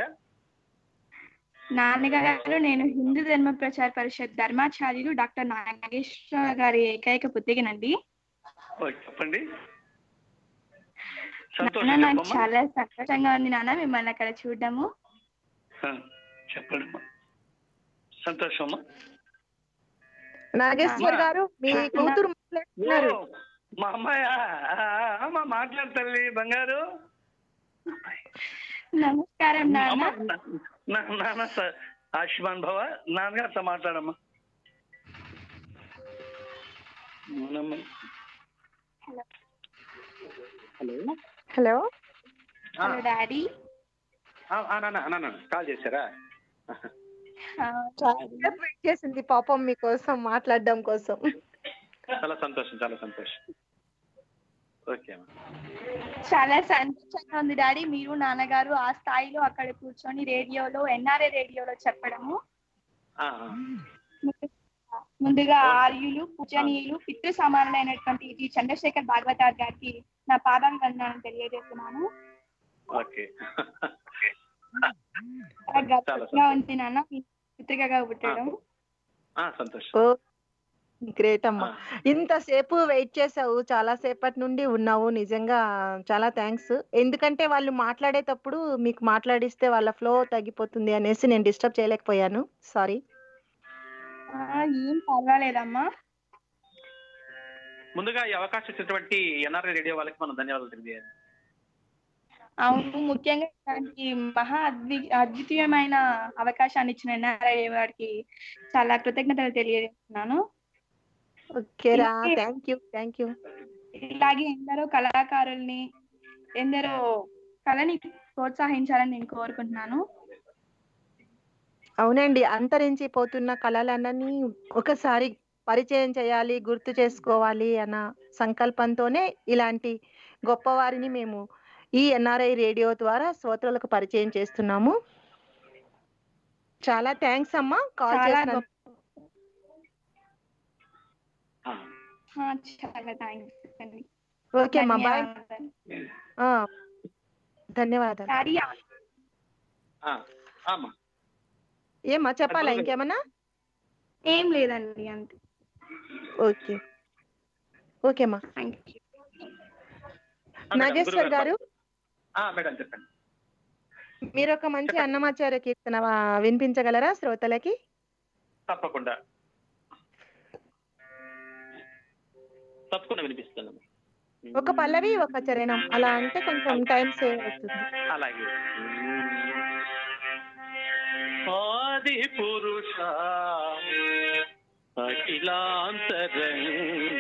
నాన్నగారు నేను హిందూ ధర్మ ప్రచార పరిషత్ ధర్మాచార్యులు డాక్టర్ నాగేశ్వర గారి ఏకైక పుత్రికనండి ఓ, చెప్పండి నాన్న సంతోషం నాకు చెప్పమ్మా చాలా సంతోషంగా ఉంది నాన్న మిమ్మల్ని అక్కడ చూడడము ఆ, చెప్పండి అమ్మా సంతోషం అమ్మా నాగేశ్వర్ గారు మీ కూతురు మాట్లాడుతున్నారు ఓ, మా అమ్మాయ అమ్మ మాట్లాడతల్లి బంగారు నమస్కారం అమ్మ, నాన్న నా- నా- నాన్న స- ఆయుష్మాన్ భవ నాన్నగారితో మాట్లాడమ్మా అవునమ్మా. హలో హలో హలో డాడీ నాన్న కాల్ చేశారా వెయిట్ చేసింది పాపం మీకోసం మాట్లాడడం కోసం చాలా సంతోషం చాలా సంతోషం ఓకే అమ్మా చాలా సంతోషంగా ఉంది డాడీ మీరు నాన్నగారు ఆ స్థాయిలో అక్కడ కూర్చొని రేడియోలో ఎన్ఆర్ఏ రేడియోలో చెప్పడము ఆ, ఆ. ముందుగా ఆర్యులు పూజనీయులు పితృ సమానులైనటువంటి జి చంద్రశేఖర్ భాగవతార్ గారికి నా పాదాభివందనాలను తెలియజేస్తున్నాను ఓకే చాలా గర్వంగా ఉంది నాన్న మీ పుత్రికగా పుట్టడం ఆ, సంతోషం ఓ గ్రేట్ అమ్మా ఆ. ఇంతసేపు వెయిట్ చేసావు చాలా సేపటి నుండి ఉన్నావు నిజంగా చాలా థ్యాంక్స్ ఎందుకంటే వాళ్ళు మాట్లాడేటప్పుడు మీకు మాట్లాడిస్తే వాళ్ళ ఫ్లో తగ్గిపోతుంది అనేసి నేను డిస్టర్బ్ చేయలేకపోయాను సారీ ఆ, ఏం పర్వాలేదమ్మా ముందుగా ఈ అవకాశం ఇచ్చినటువంటి ఎన్ఆర్ఐ రేడియో వాళ్ళకి మనం ధన్యవాదాలు తెలియజేయాలి అవును ముఖ్యంగా ఇలాంటి మహా అద్వి అద్వితీయమైన అవకాశాన్ని ఇచ్చిన ఎన్ఆర్ఐ వారికి చాలా కృతజ్ఞతలు తెలియజేస్తున్నాను ఓకే రా థ్యాంక్ యూ థ్యాంక్ యూ ఇలాగే ఎందరో కళాకారుల్ని ఎందరో కళని ప్రోత్సహించాలని నేను కోరుకుంటున్నాను అవునండి అంతరించి పోతున్న కళలన్నీ ఒకసారి పరిచయం చేయాలి గుర్తు చేసుకోవాలి అన్న సంకల్పంతోనే ఇలాంటి గొప్పవారిని మేము ఈ ఎన్ఆర్ఐ రేడియో ద్వారా శ్రోతలకు పరిచయం చేస్తున్నాము చాలా థ్యాంక్స్ అమ్మా కాల్ చాలా చేసిన గొప్ప ఆ, ఆ, చాలా థ్యాంక్స్ అండి ఓకే అమ్మా బాయ్ ధన్యవాదాలు. ధన్యవాదాలు డాడీ ఆ, అమ్మా ఏమ్మా చెప్పాలా ఇంకేమన్నా ఏం లేదండి అంతే ఓకే ఓకే అమ్మా థ్యాంక్ యూ ఆ, మేడం, నాగేశ్వర్ గురుగారు. గారు ఆ, మేడం చెప్పండి మీరు ఒక మంచి అన్నమాచార్య కీర్తన వా- వినిపించగలరా శ్రోతలకి తప్పకుండా తప్పకుండా వినిపిస్తాను ఒక పల్లవి ఒక చరణం అలా అంటే కొంచెం టైం సేవ్ అవుతుంది అలాగే ఆది పురుష అఖిలాంతరంగ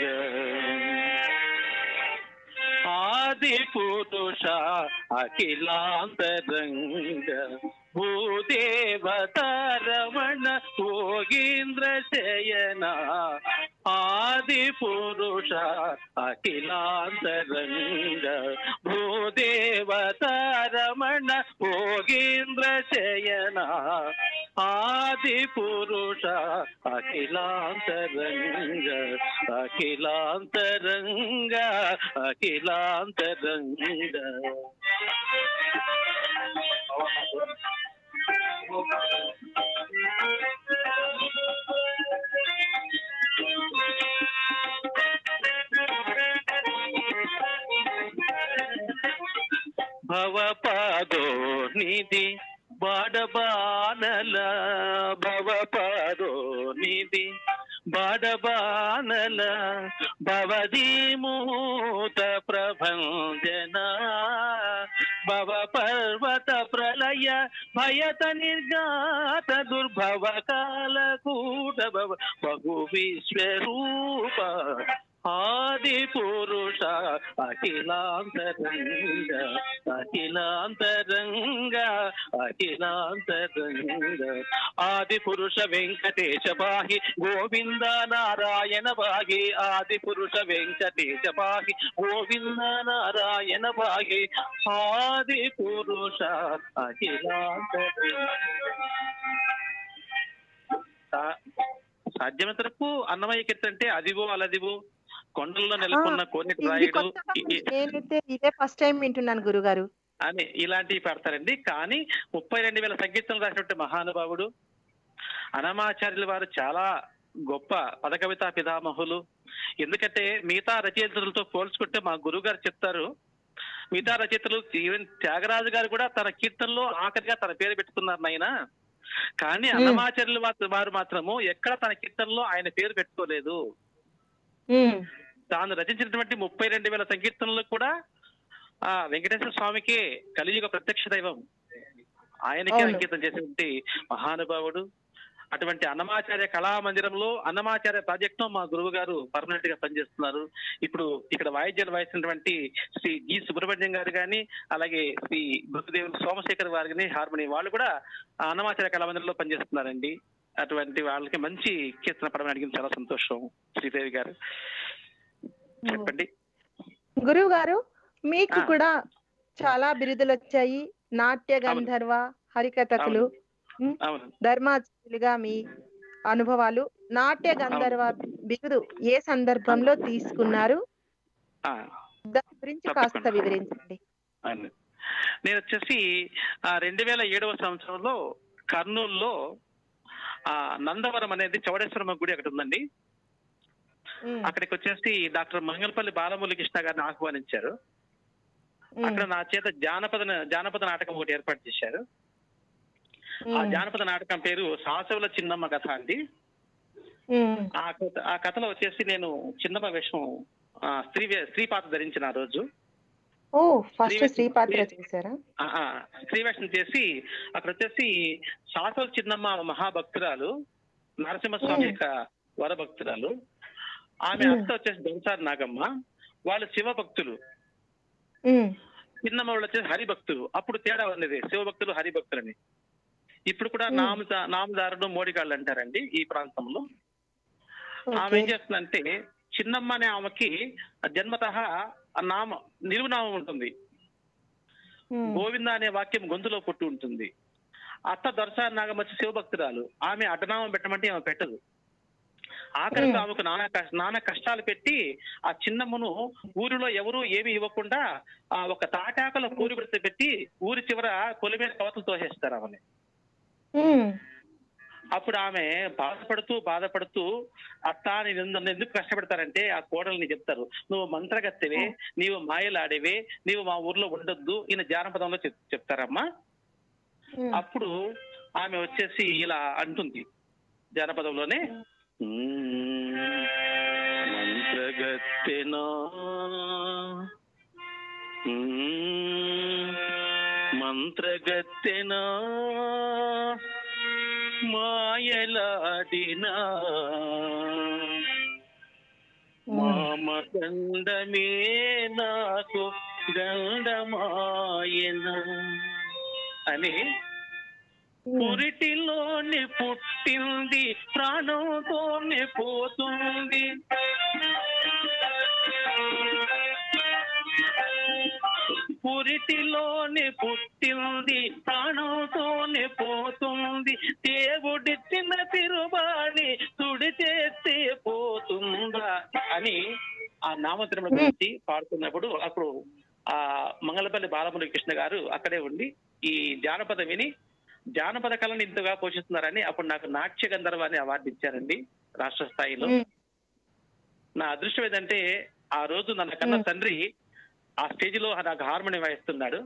ఆది పురుష అఖిలాంతరంగ భూదేవతారమణ యోగీంద్ర శయన ఆది పురుష అఖిలాంతరంగ భూదేవతారమణ యోగీంద్ర శయన ఆది పురుష అఖిలాంతరంగ అఖిలాంతరంగ అఖిలాంతరంగ భవపాదో నిధి బాడబానల భవపాదో నిధి బాడబానల భవదీమూత ప్రభంజన భవ పర్వత ప్రళయ భయత నిర్గాత దుర్భవ కాల కూట భవ బహు విశ్వరూప ఆది పురుష అఖిలాంతరంగ అఖిలాంతరంగ అఖిలాంతరంగ ఆది పురుష వెంకటేశ పాహి గోవింద నారాయణ పాహి ఆది పురుష వెంకటేశ పాహి గోవింద నారాయణ పాహి ఆది పురుష అఖిలాంతరంగ సా- సాధ్యమైనంత వరకు అన్నమయ్య కీర్తన అంటే అదివో అలదివో కొండల్లో నెలకొన్న కోనేటి ఇది రాయుడు కొత్తగా ఈ- ఈ- నేనైతే ఇదే ఫస్ట్ టైం వింటున్నాను గురుగారు అని ఇలాంటివి పెడతారండి కానీ ముప్పై రెండు వేల సంగీతం రాసినటువంటి మహానుభావుడు అనమాచార్యుల వారు చాలా గొప్ప పదకవితా పితామహులు ఎందుకంటే మిగతా రచయితలతో పోల్చుకుంటే మా గురువు గారు చెప్తారు మిగతా రచయితలు ఈవెన్ త్యాగరాజు గారు కూడా తన కీర్తనలో ఆఖరిగా తన పేరు పెట్టుకున్నారు నాయన కానీ అన్నమాచార్యుల వారు- వారు మాత్రము ఎక్కడ తన కీర్తనలో ఆయన పేరు పెట్టుకోలేదు ఉమ్, తాను రచించినటువంటి ముప్పై రెండు వేల సంకీర్తనలు కూడా ఆ వెంకటేశ్వర స్వామికి కలియుగ ప్రత్యక్ష దైవం ఆయనకి అవును. అంకితం చేసినటువంటి మహానుభావుడు అటువంటి అన్నమాచార్య కళామందిరంలో అన్నమాచార్య ప్రాజెక్ట్ లో మా గురువు గారు పర్మనెంట్ గా పనిచేస్తున్నారు ఇప్పుడు ఇక్కడ వాయిద్యాలు వాయిస్తున్నటువంటి శ్రీ జి సుబ్రహ్మణ్యం గారు కానీ అలాగే శ్రీ గురుదేవులు సోమశేఖర్ వారు కానీ హార్మోని వాళ్ళు కూడా ఆ అన్నమాచార్య కళామందిరంలో పనిచేస్తున్నారండి అటువంటి వాళ్ళకి మంచి కీర్తన పడమని అడిగింది చాలా సంతోషం శ్రీదేవి గారు చెప్పండి గురువు గారు మీకు ఆ. కూడా చాలా బిరుదులు వచ్చాయి నాట్య గంధర్వ హరికథకులు అవును ధర్మాచార్యులుగా మీ అనుభవాలు నాట్య గంధర్వ బిరుదు ఏ సందర్భంలో తీసుకున్నారు ఆ, దాని గురించి కాస్త తప్పకుండా. వివరించండి అవును. నేను వచ్చేసి ఆ రెండు వేల ఏడవ సంవత్సరంలో కర్నూలులో ఆ నందవరం అనేది చౌడేశ్వరమ్మ గుడి అక్కడ ఉందండి ఉమ్, అక్కడికి వచ్చేసి డాక్టర్ మంగళపల్లి బాలమురళి కృష్ణ గారిని ఆహ్వానించారు ఉమ్, అక్కడ నా చేత జానపద జానపద నాటకం ఒకటి ఏర్పాటు చేశారు ఆ ఉమ్, జానపద నాటకం పేరు సాసవుల చిన్నమ్మ కథ అండి ఉమ్, ఆ కథ ఆ కథలో వచ్చేసి నేను చిన్నమ్మ వేషం ఆ, స్త్రీ వే- స్త్రీ పాత్ర ధరించిన ఆ రోజు ఓ ఫస్ట్ శ్రీ- శ్రీ పాత్ర శ్రీ- చేశారా ఆ, ఆ, శ్రీవేషం చేసి అక్కడ వచ్చేసి శాసవ చిన్నమ్మ మహాభక్తురాలు నరసింహస్వామి మ్మ్. యొక్క వరభక్తురాలు ఆమె మ్మ్. అత్త వచ్చేసి దొంసారి నాగమ్మ వాళ్ళు శివ భక్తులు ఉమ్, చిన్నమ్మ వాళ్ళు వచ్చేసి హరిభక్తులు అప్పుడు తేడా ఉన్నది శివభక్తులు హరిభక్తులని ఇప్పుడు కూడా మ్మ్. నామద నామదారుడు మోడిగాళ్ళు అంటారండి ఈ ప్రాంతంలో ఆమె ఓకే. ఏం చేస్తుందంటే చిన్నమ్మ అనే ఆమెకి జన్మత నామ నిలువునామం ఉంటుంది ఉమ్, గోవింద అనే వాక్యం గొంతులో పుట్టి ఉంటుంది అత్త దొరసారి నాగమచ్చి శివభక్తురాలు ఆమె అడ్డనామం పెట్టమంటే ఆమె పెట్టదు ఆఖరికి మ్మ్. ఆమెకు నానా కష్ట- నానా కష్టాలు పెట్టి ఆ చిన్నమ్మను ఊరిలో ఎవరు ఏమి ఇవ్వకుండా ఆ ఒక తాటాకలో కూలి పెడితే పెట్టి ఊరి చివర పొలి మీద కవతలు తోసేస్తారు ఆమెని ఉమ్, అప్పుడు ఆమె బాధపడుతూ బాధపడుతూ అత్త నేను ఎందు- నన్ను ఎందుకు కష్టపెడతారంటే ఆ కోడల్ని చెప్తారు నువ్వు మంత్రగత్తెవే నీవు మాయలాడేవే నీవు మా ఊర్లో ఉండొద్దు ఈయన జానపదంలో చెప్- చెప్తారమ్మా ఉమ్, అప్పుడు ఆమె వచ్చేసి ఇలా అంటుంది జానపదంలోనే మంత్రగత్తెనా మ్మ్. మంత్రగత్తెనా మాయలాడినా మామదండమే నాకు గండమాయన అని పురిటిలోని పుట్టింది ప్రాణంతోనే పోతుంది పురిటిలోని పుట్టింది ప్రాణంతోనే పోతుంది దేవుడిచ్చిన తిరుబాణి తుడి చేస్తే పోతుందా అని ఆ నామతిరుమల గురించి పాడుతున్నప్పుడు అప్పుడు ఆ మంగళపల్లి బాలమురళి కృష్ణ గారు అక్కడే ఉండి ఈ జానపద విని జానపద కళను ఇంతగా పోషిస్తున్నారని అప్పుడు నాకు నాట్య గంధర్వ అని అవార్డు ఇచ్చారండి రాష్ట్ర స్థాయిలో మ్మ్. నా అదృష్టం ఏంటంటే ఆ రోజు నన్న కన్న తండ్రి ఆ స్టేజ్ లో నాకు హార్మోనియం వాయిస్తున్నాడు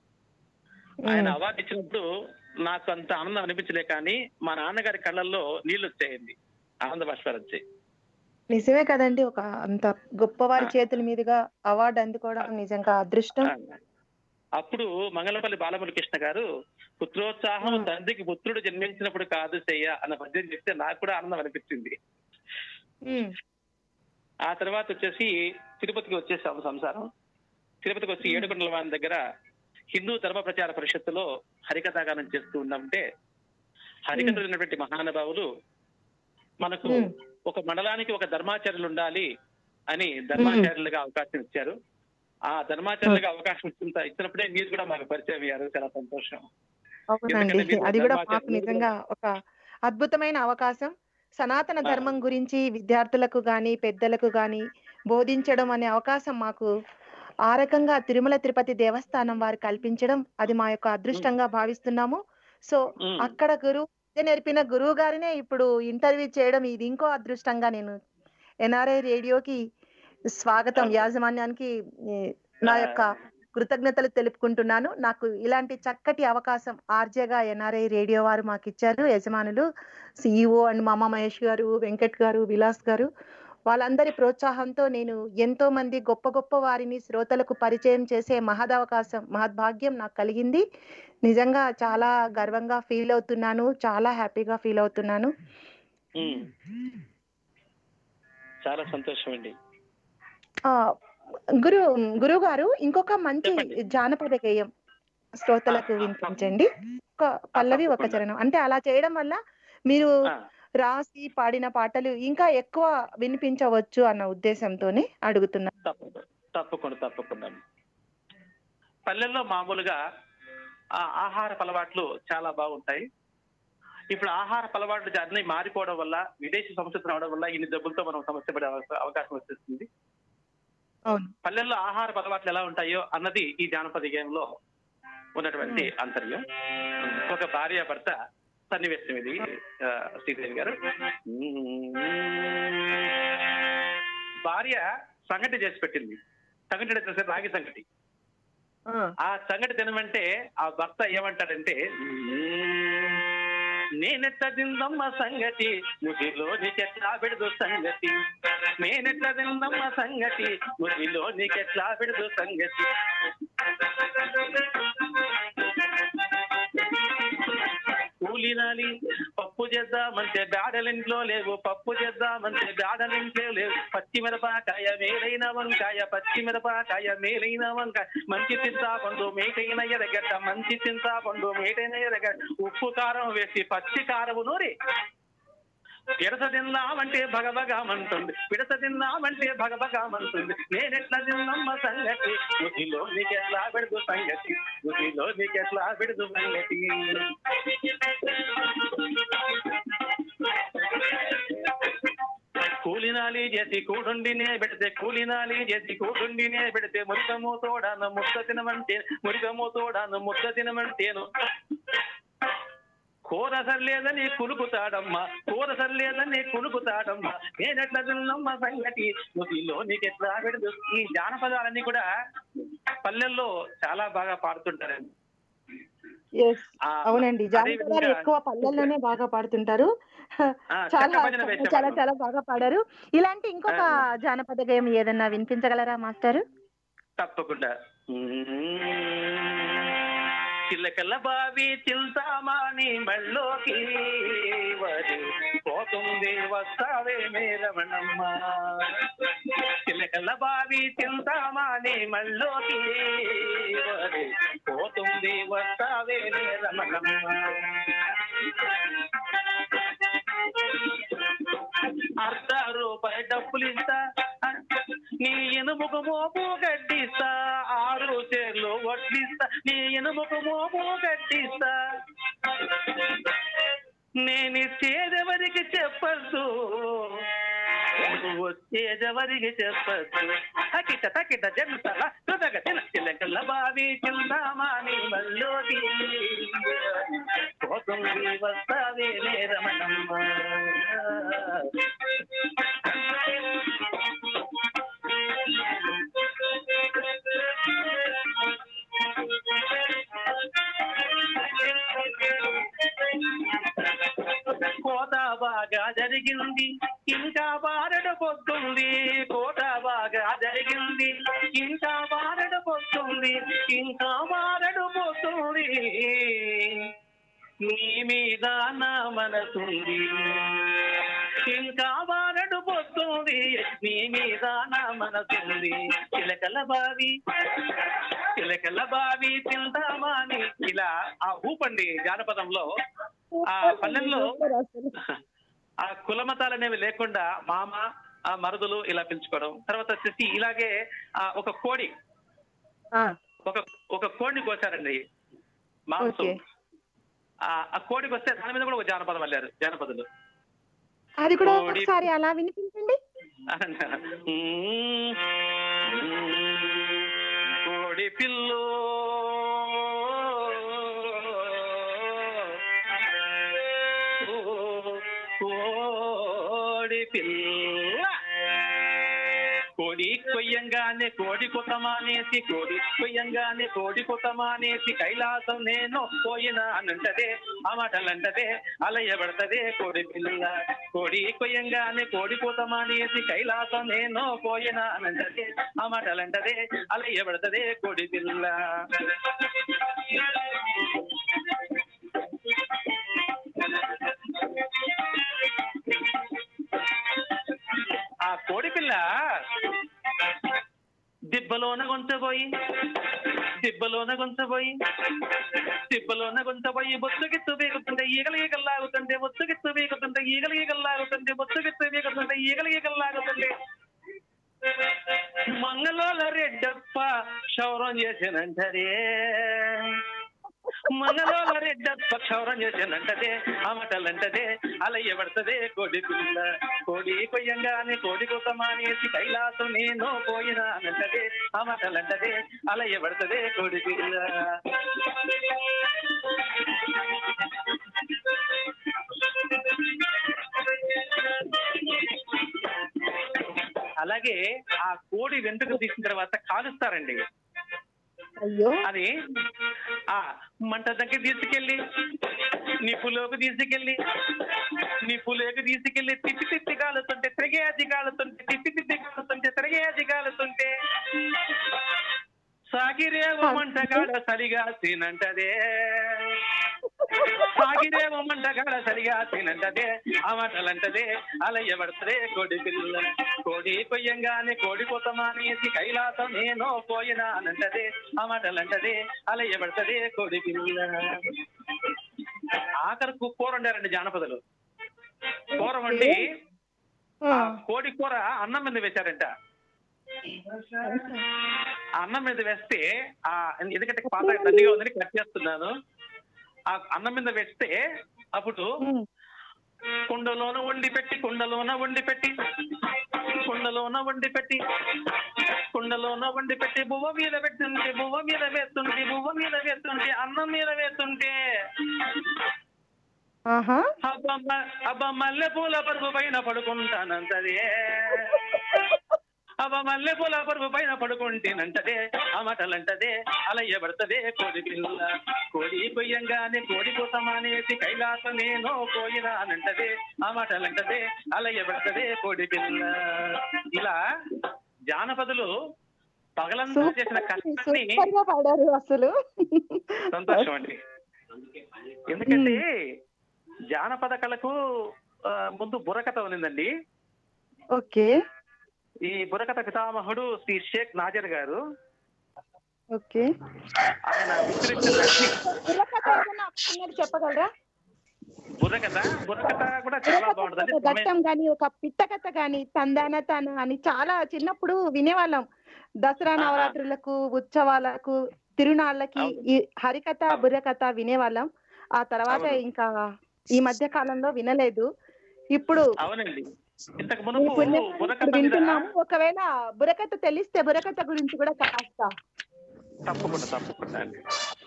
ఆయన అవార్డు ఇచ్చినప్పుడు నాకు అంత ఆనందం అనిపించలే కానీ మా నాన్నగారి కళ్ళల్లో నీళ్లు వచ్చాయండి ఆనంద బాష్పాలు వచ్చాయి నిజమే కదండి ఒక అంత గొప్పవారి చేతుల మీదుగా అవార్డు అందుకోవడం నిజంగా అదృష్టం అప్పుడు మంగళపల్లి బాలమురళి కృష్ణ గారు పుత్రోత్సాహం తండ్రికి పుత్రుడు జన్మించినప్పుడు కాదు చెయ్య అన్న పద్యం చెప్తే నాకు కూడా ఆనందం అనిపించింది ఉమ్, ఆ తర్వాత వచ్చేసి తిరుపతికి వచ్చేసాము సంసారం తిరుపతికి వచ్చి ఏడుకొండల వారి దగ్గర హిందూ ధర్మ ప్రచార పరిషత్తులో హరికథాగానం చేస్తూ ఉన్నామంటే హరికథలు ఉన్నటువంటి మహానుభావులు మనకు Hmm. ఒక మండలానికి ఒక ధర్మాచార్యులు ఉండాలి అని ధర్మాచార్యులుగా అవకాశం ఇచ్చారు ఆ ధర్మాచార్యులుగా అవకాశం ఇచ్చిన ఇచ్చినప్పుడే మీరు కూడా మాకు పరిచయం అయ్యారు చాలా సంతోషం అవునండి ఎందుకంటే మీరు అది కూడా ధర్మాచార్యులు మాకు నిజంగా ఒక అద్భుతమైన అవకాశం సనాతన ఆ. ధర్మం గురించి విద్యార్థులకు గాని పెద్దలకు గాని బోధించడం అనే అవకాశం మాకు ఆ రకంగా తిరుమల తిరుపతి దేవస్థానం వారు కల్పించడం అది మా యొక్క అదృష్టంగా భావిస్తున్నాము సో ఉమ్. అక్కడ గురువు విద్య నేర్పిన గురువు గారినే ఇప్పుడు ఇంటర్వ్యూ చేయడం ఇది ఇంకో అదృష్టంగా నేను ఎన్ఆర్ఐ రేడియోకి స్వాగతం యాజమాన్యానికి ఏ, నా యొక్క కృతజ్ఞతలు తెలుపుకుంటున్నాను నాకు ఇలాంటి చక్కటి అవకాశం ఆర్జేగా ఎన్ఆర్ఐ రేడియో వారు మాకు ఇచ్చారు యజమానులు సిఇఓ అండ్ మామ మహేష్ గారు వెంకట్ గారు విలాస్ గారు వాళ్ళందరి ప్రోత్సాహంతో నేను ఎంతో మంది గొప్ప గొప్ప వారిని శ్రోతలకు పరిచయం చేసే మహదవకాశం మహద్భాగ్యం నాకు కలిగింది నిజంగా చాలా గర్వంగా ఫీల్ అవుతున్నాను చాలా హ్యాపీగా ఫీల్ అవుతున్నాను ఉమ్. చాలా సంతోషం అండి ఆ గురు గురువు గారు ఇంకొక మంచి చెప్పండి. జానపద గేయం శ్రోతలకు ఆ, ఆ, వినిపించండి ఒక పల్లవి ఒక తప్పకుండా. చరణం అంటే అలా చేయడం వల్ల మీరు ఆ, రాసి పాడిన పాటలు ఇంకా ఎక్కువ వినిపించవచ్చు అన్న ఉద్దేశంతోనే అడుగుతున్నా తప్పకుండా తప్పకుండా తప్పకుండా పల్లెల్లో మామూలుగా ఆ ఆహార అలవాట్లు చాలా బాగుంటాయి ఇప్పుడు ఆహార అలవాట్లు అన్ని మారిపోవడం వల్ల విదేశీ సంస్కృతి రావడం వల్ల ఇన్ని జబ్బులతో మనం సమస్య పడే అవ- అవకాశం వచ్చేస్తుంది అవును పల్లెల్లో ఆహార అలవాట్లు ఎలా ఉంటాయో అన్నది ఈ జానపద గేయంలో ఉన్నటువంటి అంతర్యం ఒక భార్య భర్త సన్నివేశం ఇది ఆ, శ్రీదేవి గారు భార్య సంగటి చేసి పెట్టింది సంగటి అంటే తెలుసా? రాగి సంగటి ఆ, ఆ సంగటి తినమంటే ఆ భర్త ఏమంటాడంటే నేనెట్ల తిందమ్మ సంగతి ముగిలో నీకెట్లా పెడదు సంగతి నేనెట్ల తిందమ్మ సంగతి ముగిలో నీకెట్లా పెడదు సంగతి కూలినాలి పప్పు చేద్దామంటే బ్యాడలింట్లో లేవు పప్పు చేద్దామంటే బ్యాడలింట్లో లేవు పచ్చి మిరపకాయ మేలైన వంకాయ పచ్చి మిరపకాయ మేలైన వంకాయ మంచి చింతాపండు మేటైన ఎరగడ్డ మంచి చింతాపండు మేటైన ఎరగడ్డ ఉప్పు కారం వేసి పచ్చి కారము నూరి పిడత తిన్నామంటే భగభగమంటుంది పిడత తిన్నామంటే భగభగమంటుంది నేనెట్లా తిన్నమ్మ సంగతి గుడిలో నీకెట్లా పెడదు సంగతి గుడిలో నీకెట్లా పెడదు సంగతి కూలినాలి చేసి కూడుండినే పెడితే కూలినాలి చేసి కూడుండినే పెడితే మురికము తోడాను ముద్ద తినమంటే మురికము తోడాను ముద్ద తినమంటేను కూర సర్లేదని కులుకుతాడమ్మా కూర సర్లేదని కులుకుతాడమ్మా నేనెట్లా తిన్నమ్మ సంగతి నువ్వులో నీకెట్లా పెడదు ఈ జానపదాలన్నీ కూడా పల్లెల్లో చాలా బాగా పాడుతుంటారండి yes. ఆ, అవునండి అదే జానపదాలు విధంగా- ఎక్కువ పల్లెల్లోనే బాగా పాడుతుంటారు ఆ, చాలా చెక్క భజన చాలా వేసేవాళ్ళం. చాలా బాగా పాడారు ఇలాంటి ఇంకొక జానపద గేయం ఏదన్నా వినిపించగలరా మాస్టర్ తప్పకుండా చిల్లకల్ల బావి చింతామాని మళ్ళోకి వరి పోతుంది వస్తావే మేరమణమ్మ చిల్లకల్ల బావి చింతామాని మళ్ళోకి వరి పోతుంది వస్తావే రమణమ్మ అర్ధ రూపాయి డబ్బులు ఇస్తా నీ ఇనుముకు మోపు గడ్డిస్తా ఆరు చేర్లు వడ్డిస్తా నీ ఇనుముకు మోపు గడ్డిస్తా నేనిచ్చేదెవరికి చెప్పద్దు వచ్చేదెవరికి చెప్పద్దు తకిట తకిట జంతల తుదగ తిన చిలకల బావి చిల్దామాని మల్లోకి పోతుంది వస్తావే రమణమ్మ కోత బాగా జరిగింది ఇంకా బారడ పొద్దుంది కోత బాగా జరిగింది ఇంకా బారడ పొద్దుంది ఇంకా బారడు పోతుంది నీ మీద నా మనసుంది ఇంకా బారడు పోతుంది నీ మీద నా మనసుంది చిలకల బావి చిలకల బావి తిందామాని ఇలా ఆ ఊపండి జానపదంలో ఆ పల్లెల్లో ఆ కులమతాలు అనేవి లేకుండా మామ ఆ మరుదులు ఇలా పిలుచుకోవడం తర్వాత వచ్చేసి ఇలాగే ఆ ఒక కోడి ఆ, ఒక ఒక కోడిని కోసారండి మాంసం ఓకే. ఆ ఆ కోడికి వస్తే దాని మీద కూడా ఒక జానపదం వెళ్ళారు జానపదులు అది కూడా కోడి- ఒకసారి అలా వినిపించండి మ్మ్. కోడి పిల్లు కోడి పిల్ల కోడి కొయ్యంగానే కోడి కొత్తమానేసి కోడి కొయ్యంగానే కోడి కొత్తమానేసి కైలాసం నేను పోయినా అనంటదే ఆ మాటలంటదే అలయబడతదే కోడి పిల్ల కోడి కొయ్యంగానే కోడి కొత్తమానేసి కైలాసం నేను పోయినా అనంటదే ఆ మాటలంటదే అలయబడతదే కోడి పిల్ల ఆ కోడి పిల్ల దిబ్బలోన గొంచబోయి దిబ్బలోన గొంచబోయి దిబ్బలోన గొంచబోయి బొత్తుగిత్తు బీగుతుంటే ఈగలు ఈగలు లాగుతుంటే బొత్తుగిత్తు బీగుతుంటే ఈగలు ఈగలు లాగుతుంటే బొత్తుగిత్తు బీగుతుంటే ఈగలు ఈగలు లాగుతుంటే మంగళోల రెడ్డప్ప క్షౌరం చేసినంటదే మంగళోల రెడ్డప్ప క్షౌరం చేసినంటదే అమటలంటదే అలయ్యబడతదే కోడి పిల్ల కోడి కొయ్యంగానే కోడి కోసమానేసి కైలాసం నేను పోయినా అనంటదే అమటలంటదే అలయ్యబడతదే కోడి పిల్ల అలాగే ఆ కోడి వెంట్రుక తీసిన తర్వాత కాలుస్తారండి అయ్యో అది ఆ మంట దగ్గర తీసుకెళ్ళి నిప్పులోకి తీసుకెళ్ళి నిప్పులోకి తీసుకెళ్ళి తిప్పి తిప్పి కాలుతుంటే తిరిగే అది కాలుతుంటే తిప్పి తిప్పి కాలుతుంటే తిరిగే అది కాలుతుంటే సాగిరేవ మంటగాడ సరిగా తినంటదే సాగిరేవ మంటగాడ సరిగా తినంటదే ఆ మాటలంటదే అలయ్యబడతదే కోడి పిల్ల కోడి కొయ్యంగానే కోడి కొత్తమానేసి కైలాసం నేను పోయినా అనంటదే ఆ మాటలంటదే అలయ్యబడతదే కోడి పిల్ల ఆఖరకు కూర వండారండి జానపదులు కూర వండి ఆ, ఆ కోడి కూర అన్నం మీద వేశారంట ఆ అన్నం మీద వేస్తే ఆ ఎందుకంటే పాత దండిగా ఉందని కట్ చేస్తున్నాను ఆ అన్నం మీద వేస్తే అప్పుడు ఉమ్, కుండలోన వండి పెట్టి కుండలోన వండి పెట్టి కుండలోన వండి పెట్టి కుండలోన వండి పెట్టి బువ్వ మీద పెట్టుంటే బువ్వ మీద వేస్తుంటే బువ్వ మీద వేస్తుంటే అన్నం మీద వేస్తుంటే ఆహా అబ్బా మ- అబ్బా మల్లె పూల పరుపు పైన పడుకుంటానంటదే అబ్బా మల్లె పూల పరుపు పైన పడుకుంటేనంటదే ఆ మాటలంటదే అలయ్యబడతదే కోడి పిల్ల కోడి కొయ్యంగానే కోడి కోసమానేసి కైలాసం నేను పోయినానంటదే ఆ మాటలంటదే అలయ్యబడతదే కోడి పిల్ల ఇలా జానపదులు పగలంతా చేసిన కష్టాన్ని సూపర్ గా పాడారు అసలు సంతోషం అండి ఎందుకంటే జానపద కళకు ఆ, ముందు బుర్రకథ ఉన్నిందండి ఓకే ఈ బుర్రకథ పితామహుడు శ్రీ షేక్ నాజర్ గారు ఓకే ఆయన విసిరించిన లక్ష్మి బుర్రకథ ఏదైనా చిన్నది చెప్పగలరా బుర్రకథ బుర్రకథ కూడా చాలా బాగుంటుందండి ఒక ఘట్టం గాని ఒక పిట్ట కథ గాని తందాన తన అని చాలా చిన్నప్పుడు వినేవాళ్ళం దసరా ఆహా. నవరాత్రులకు ఉత్సవాలకు తిరునాళ్ళకి అవును. ఈ హరికథ అవును. బుర్రకథ వినేవాళ్ళం ఆ తర్వాత అవును. ఇంకా ఈ మధ్య కాలంలో వినలేదు ఇప్పుడు అవునండి ఇంతకు మీ మునుపు పుణ్యం ఇప్పుడు బుర్రకథ మీద వింటున్నాము ఒకవేళ బుర్రకథ తెలిస్తే బుర్రకథ గురించి కూడా కాస్త తప్పకుండా తప్పకుండా అండి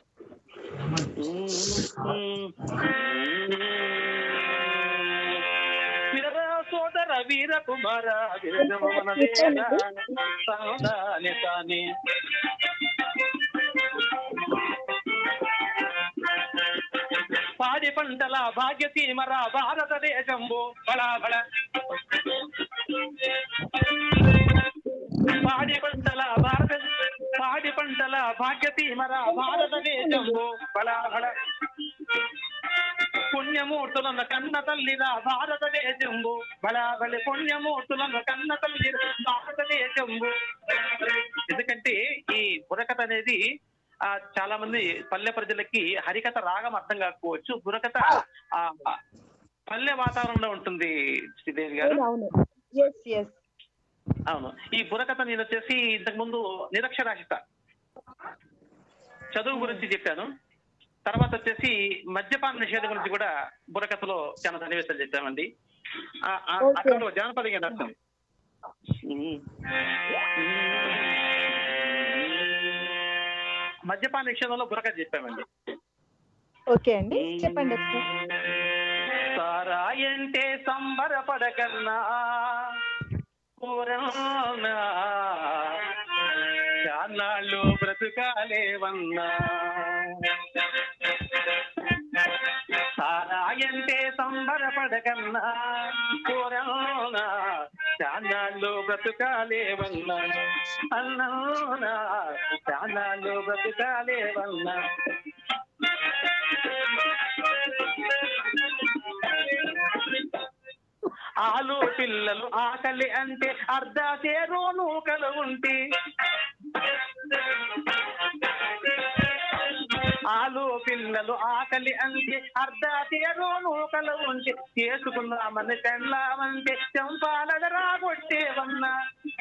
వీర సోదర వీర కుమార వీరజమన వీర సావధాని తాని పాడి పంటల భాగ్యసీమర భారతదేశంబు బళాబళ పాడి పంటల భారత పాడి పంటల భాగ్యసీమర భారతదేశంబు బళాబళ పుణ్యమూర్తులను కన్న తల్లిరా భారతదేశంబు బళాబళి పుణ్యమూర్తులను కన్న తల్లి భారతదేశంబు ఎందుకంటే ఈ బుర్రకథ అనేది ఆ చాలా మంది పల్లె ప్రజలకి హరికథ రాగం అర్థం కాకపోవచ్చు బుర్రకథ ఆ పల్లె వాతావరణంలో ఉంటుంది శ్రీదేవి గారు అవును ఎస్ ఎస్ అవును ఈ బుర్రకథ నేను వచ్చేసి ఇంతకు ముందు నిరక్షరాస్యత చదువు గురించి చెప్పాను తర్వాత వచ్చేసి మద్యపాన నిషేధం గురించి కూడా బుర్రకథలో చాలా సన్నివేశాలు చెప్పామండి ఆ- ఆ- Okay. అక్కడ జానపద గీతం వస్తుంది మద్యపాన నిషేధంలో బుర్రకథ చెప్పామండి ఓకే అండి చెప్పండి ఒకసారి. సారాయంటే సంబరపడకన్నా పూరన్నా చాన్నాళ్ళు బ్రతుకాలేవన్నా సారాయంటే సంబరపడకన్నా పూరన్నా చాన్నాళ్ళు బ్రతుకాలేవన్నా అన్నా చాన్నాళ్ళు బ్రతుకాలేవన్నా ఆలు పిల్లలు ఆకలి అంటే అర్ధ చేరో నూకలు ఉంటే ఆలు పిల్లలు ఆకలి అంటే అర్ధ చేరో నూకలు ఉంటే చేసుకున్నామని తెల్లామంటే చెంపాలడ రాగొట్టేవన్నా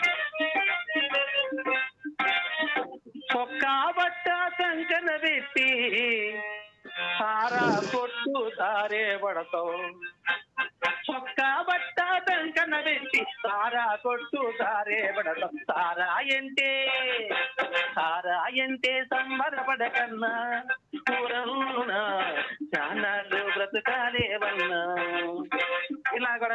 ఒక్క బట్ట సంకన పెట్టి సారా కొట్టు తారే పడతావు చొక్కా బట్ట దంకన పెట్టి సారా కొట్టు సారే పడతాం సారా ఎంటే సారా ఎంటే సంబరపడకన్నా కూరన్నా చానాలు బ్రతకాలేవన్నా ఇలా కూడా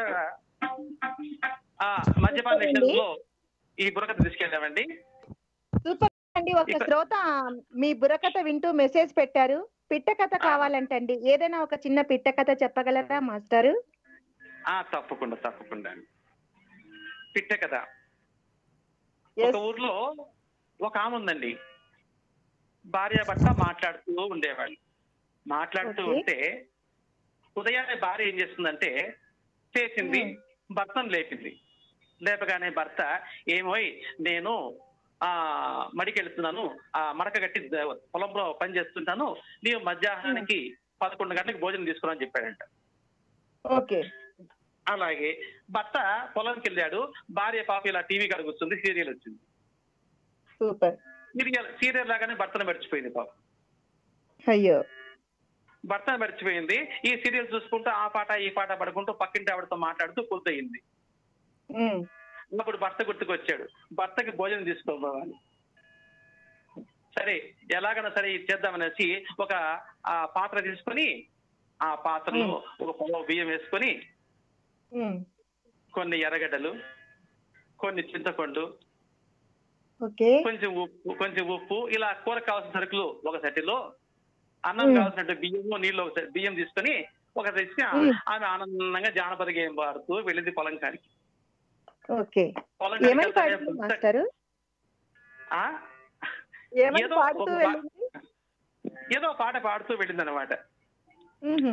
ఆ మద్యపాన నిషేధంలో ఈ బుర్రకథ తీసుకెళ్ళామండి సూపర్ అండి ఒక ఇక్కడ- శ్రోత మీ బుర్రకథ వింటూ మెసేజ్ పెట్టారు పిట్ట కథ కావాలంటండి ఏదైనా ఒక చిన్న పిట్ట కథ చెప్పగలరా మాస్టారు ఆ తప్పకుండా తప్పకుండా అండి పిట్ట కదా Yes. ఒక ఊర్లో ఒక ఆమె ఉందండి భార్య భర్త మాట్లాడుతూ ఉండేవాళ్ళు మాట్లాడుతూ Okay. ఉంటే ఉదయాన్నే భార్య ఏం చేస్తుందంటే చేసింది Hmm. భర్తను లేపింది లేపగానే భర్త ఏమోయ్ నేను ఆ మడికి వెళ్తున్నాను ఆ మడక కట్టి ద- పొలంలో పని చేస్తుంటాను నీవు మధ్యాహ్నానికి పదకొండు గంటలకు భోజనం తీసుకుని చెప్పాడంట ఓకే అలాగే భర్త పొలంకి వెళ్ళాడు భార్య పాప ఇలా టీవీ కాడ కూర్చుంది సీరియల్ వచ్చింది సూపర్ సీరియల్ సీరియల్ లాగానే భర్తను మర్చిపోయింది పాప అయ్యో భర్తను మర్చిపోయింది ఈ సీరియల్ చూసుకుంటూ ఆ పాట ఈ పాట పడుకుంటూ పక్కింటి ఆవిడతో మాట్లాడుతూ పూర్తయింది ఉమ్, అప్పుడు భర్త గుర్తుకొచ్చాడు భర్తకి భోజనం తీసుకోవాలి సరే ఎలాగైనా సరే ఇది చేద్దామనేసి ఒక ఆ పాత్ర తీసుకొని ఆ పాత్రలో ఒక పొలం బియ్యం వేసుకొని ఉమ్, కొన్ని ఎర్రగడ్డలు కొన్ని చింతపండు ఓకే కొంచెం ఉప్పు కొంచెం ఉప్పు ఇలా కూర కావాల్సిన సరుకులు ఒక సెటిలో అన్నం మ్మ్. కావాల్సినట్టు బియ్యము నీళ్ళు ఒక సెట్ బియ్యం తీసుకొని ఒక తెచ్చి మ్మ్. ఆమె ఆనందంగా జానపద గేయం పాడుతూ వెళ్ళింది పొలం కాడికి ఓకే పొలం ఏమని కాడికి వెళ్తే పాడుతుంది మాస్టారు ఆ? ఏమని ఏదో పాడుతూ ఒక పా- వెళ్ళింది ఏదో పాట పాడుతూ వెళ్ళింది అనమాట ఉహు,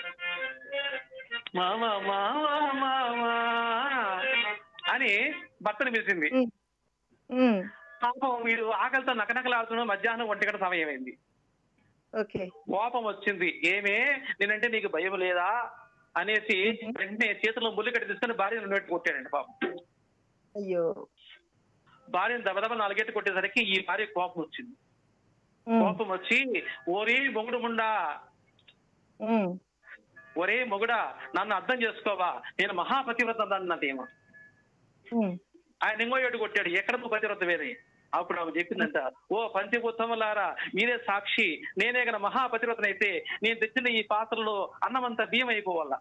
మామా మామా మామా అని భర్తను పిలిచింది ఉమ్, ఉమ్, పాపం వీడు ఆకలితో నకనకలాడుతున్న మధ్యాహ్నం ఒంటి గంట సమయం అయింది ఓకే కోపం వచ్చింది ఏమే నేనంటే నీకు భయం లేదా అనేసి వెంటనే చేతిలో ముళ్ళు కట్టి తీసుకొని భార్యను నోటి కొట్టాడండి పాపం అయ్యో భార్యను దబదబ నాలుగేట్టు కొట్టేసరికి ఈ భార్య కోపం వచ్చింది ఉమ్, కోపం వచ్చి ఓరే మొగుడు ముండా ఉమ్, ఒరే మొగుడా నన్ను అర్థం చేసుకోవా నేను మహాపతివ్రత అన్నదేమో ఉమ్. ఆయన ఇంకో ఏడు కొట్టాడు ఎక్కడ నువ్వు పతివ్రత వేరే అప్పుడు ఆమె చెప్పిందంట ఓ పంచభూతములారా మీరే సాక్షి నేనే గన మహాపతివ్రతనైతే నేను తెచ్చిన ఈ పాత్రలో అన్నమంతా బియ్యం అయిపోవాల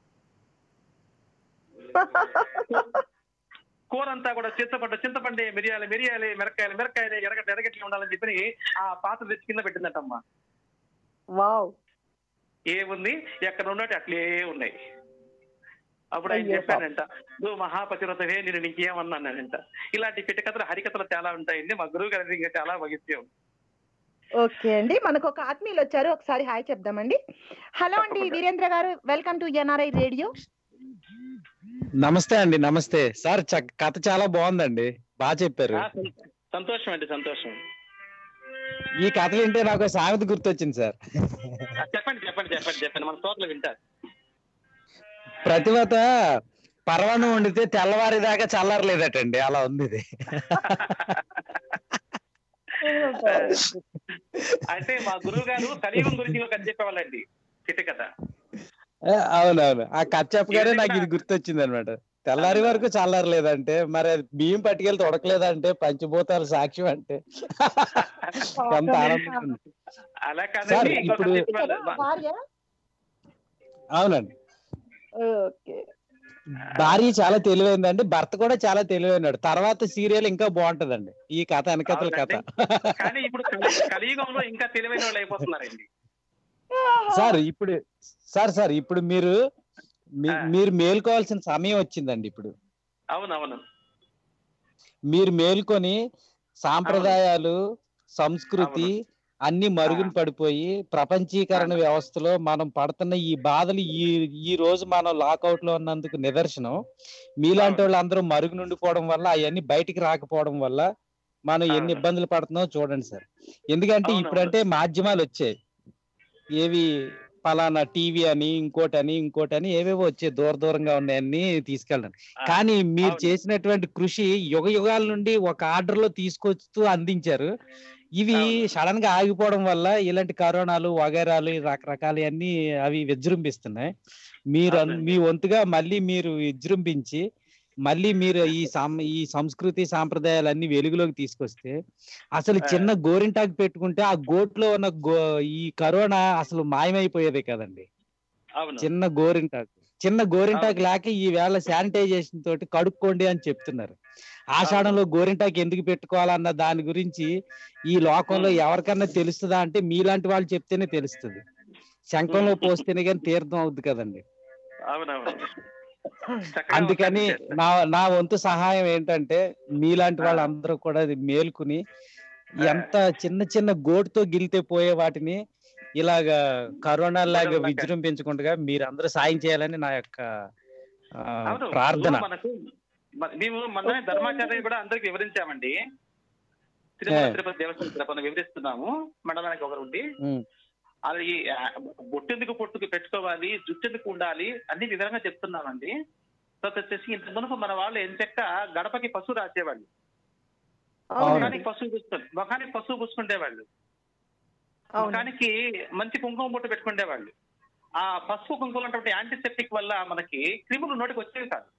కూర అంతా కూడా చింతపండు చింతపండే మిరియాలి మిరియాలి మిరకాయలు మిరకాయలు ఎరగట్ల ఎరగట్లు ఉండాలని చెప్పి ఆ పాత్ర తెచ్చి కింద పెట్టిందటమ్మా వావ్ ఏముంది ఎక్కడ ఉన్నట్టు అట్లే ఉన్నాయి అప్పుడు ఆయన అయ్యో చెప్పానంట నువ్వు మహాపతివ్రతవే నేను నీకేమన్నానంట ఇలాంటి పిట్ట కథలు హరికథలు చాలా ఉంటాయండి మా గురువు గారి ఇంకా చాలా వగిత్యం ఓకే అండి మనకు ఒక ఆత్మీయులు వచ్చారు ఒకసారి హాయ్ చెప్దామండి హలో అండి తప్పకుండా. వీరేంద్ర గారు వెల్కమ్ టు ఎన్ఆర్ఐ రేడియో నమస్తే అండి నమస్తే సార్ చ- కథ చాలా బాగుందండి బాగా చెప్పారు ఆ, సం- సంతోషం అండి సంతోషం ఈ కథ వింటే నాకు ఒక సామెత గుర్తొచ్చింది సార్ ఆ, చెప్పండి చెప్పండి చెప్పండి చెప్పండి మన శ్రోతలు వింటారు ప్రతివత పర్వణం వండితే తెల్లవారి దాకా చల్లారలేదటండి అలా ఉంది ఇది అయితే మా గురువు గారు కలియుగం గురించి ఒక కథ చెప్పేవాళ్ళండి చిట్ట కథ ఏ, అవునవును ఆ కథ చెప్పగానే నాకు ఇది గుర్తొచ్చింది అనమాట తెల్లారి వరకు చల్లారలేదంటే మరి అది బియ్యం పట్టుకెళ్తే ఉడకలేదంటే పంచభూతాలు సాక్ష్యం అంటే ఎంత ఆనందం ఉంది. అలా సార్, కాదండి ఇంకొక ఇప్పుడు- కథ చెప్పేవాళ్ళు. మా- భార్య అవునండి ఓకే భార్య చాలా తెలివైందండి భర్త కూడా చాలా తెలివైనాడు తర్వాత సీరియల్ ఇంకా బాగుంటదండి ఈ కథ వెనకతల కథ కానీ ఇప్పుడు కలి- కలియుగంలో ఇంకా తెలివైన వాళ్ళు అయిపోతున్నారండి సార్ ఇప్పుడు సార్ సార్ ఇప్పుడు మీరు మీ- ఆ. మీరు మేల్కోవాల్సిన సమయం వచ్చిందండి ఇప్పుడు అవునవును మీరు మేల్కొని సాంప్రదాయాలు సంస్కృతి అన్ని మరుగున పడిపోయి ప్రపంచీకరణ వ్యవస్థలో మనం పడుతున్న ఈ బాధలు ఈ ఈ రోజు మనం లాకౌట్ లో ఉన్నందుకు నిదర్శనం మీలాంటి వాళ్ళు అందరూ మరుగు నుండిపోవడం వల్ల అవన్నీ బయటికి రాకపోవడం వల్ల మనం ఎన్ని అవును. ఇబ్బందులు పడుతున్నామో చూడండి సార్ ఎందుకంటే అవునవును. ఇప్పుడంటే మాధ్యమాలు వచ్చాయి ఏవి పలానా టీవీ అని ఇంకోటి అని ఇంకోటి అని ఏవేవో వచ్చే దూర దూరంగా ఉన్నాయన్నీ తీసుకెళ్ళండి ఆ, కానీ మీరు అవును. చేసినటువంటి కృషి యుగ యుగాల నుండి ఒక ఆర్డర్ లో తీసుకొస్తూ అందించారు ఇవి అవును. సడన్ గా ఆగిపోవడం వల్ల ఇలాంటి కరోనాలు వగైరాలు రకరకాలు అన్ని అవి విజృంభిస్తున్నాయి మీరు అన్- అవునండి. మీ వంతుగా మళ్ళీ మీరు విజృంభించి మళ్ళీ మీరు ఈ సం ఈ సంస్కృతి సాంప్రదాయాలు అన్ని వెలుగులోకి తీసుకొస్తే అసలు ఆ. చిన్న గోరింటాకు పెట్టుకుంటే ఆ గోట్లో ఉన్న గో ఈ కరోనా అసలు మాయమైపోయేదే కదండి అవును చిన్న గోరింటాకు చిన్న గోరింటాకు లేక ఈ వేళ శానిటైజేషన్ తోటి కడుక్కోండి అని చెప్తున్నారు ఆషాఢంలో గోరింటాకు ఎందుకు పెట్టుకోవాలన్న దాని గురించి ఈ లోకంలో ఉమ్. ఎవరికన్నా తెలుస్తుందా అంటే మీలాంటి వాళ్ళు చెప్తేనే తెలుస్తుంది శంఖంలో ఉమ్. పోస్తేనే కానీ తీర్థం అవుద్ది కదండి అవునవును చక్కగా అందుకని ఉంటుంది సార్. నా నా వంతు సహాయం ఏంటంటే మీలాంటి వాళ్ళందరూ కూడా ఇది మేల్కొని ఎంత చిన్న చిన్న గోటుతో గిలితే పోయే వాటిని ఇలాగా కరోనా లాగా గొడవలాగా. విజృంభించకుండా మీరు అందరూ సాయం చేయాలని నా యొక్క ఆ, అవును ప్రార్థన ఇప్పుడు మనకు మ- మేము మొన్న ధర్మాచార్య కూడా అందరికి వివరించామండి తిరుమల ఏ. తిరుపతి దేవస్థానం తరపున వివరిస్తున్నాము మండలానికి ఒకరు ఉండి ఉమ్, అది ఆ, బొట్టెందుకు పొట్టుకు పెట్టుకోవాలి జుట్టెందుకు ఉండాలి అన్ని వివరంగా చెప్తున్నామండి తర్వాత వచ్చేసి ఇంత మునుపు మన వాళ్ళు ఎంచక్క గడపకి పసుపు రాసేవాళ్ళు అవును. ముఖానికి పసుపు పూసుకుంటే ముఖానికి పసుపు పూసుకుండేవాళ్ళు అవును ముఖానికి మంచి కుంకుమ బొట్టు పెట్టుకునేవాళ్ళు ఆ పసుపు కుంకుమ ఉన్నటువంటి యాంటీసెప్టిక్ వల్ల మనకి క్రిములు నోటికి వచ్చేవి కాదు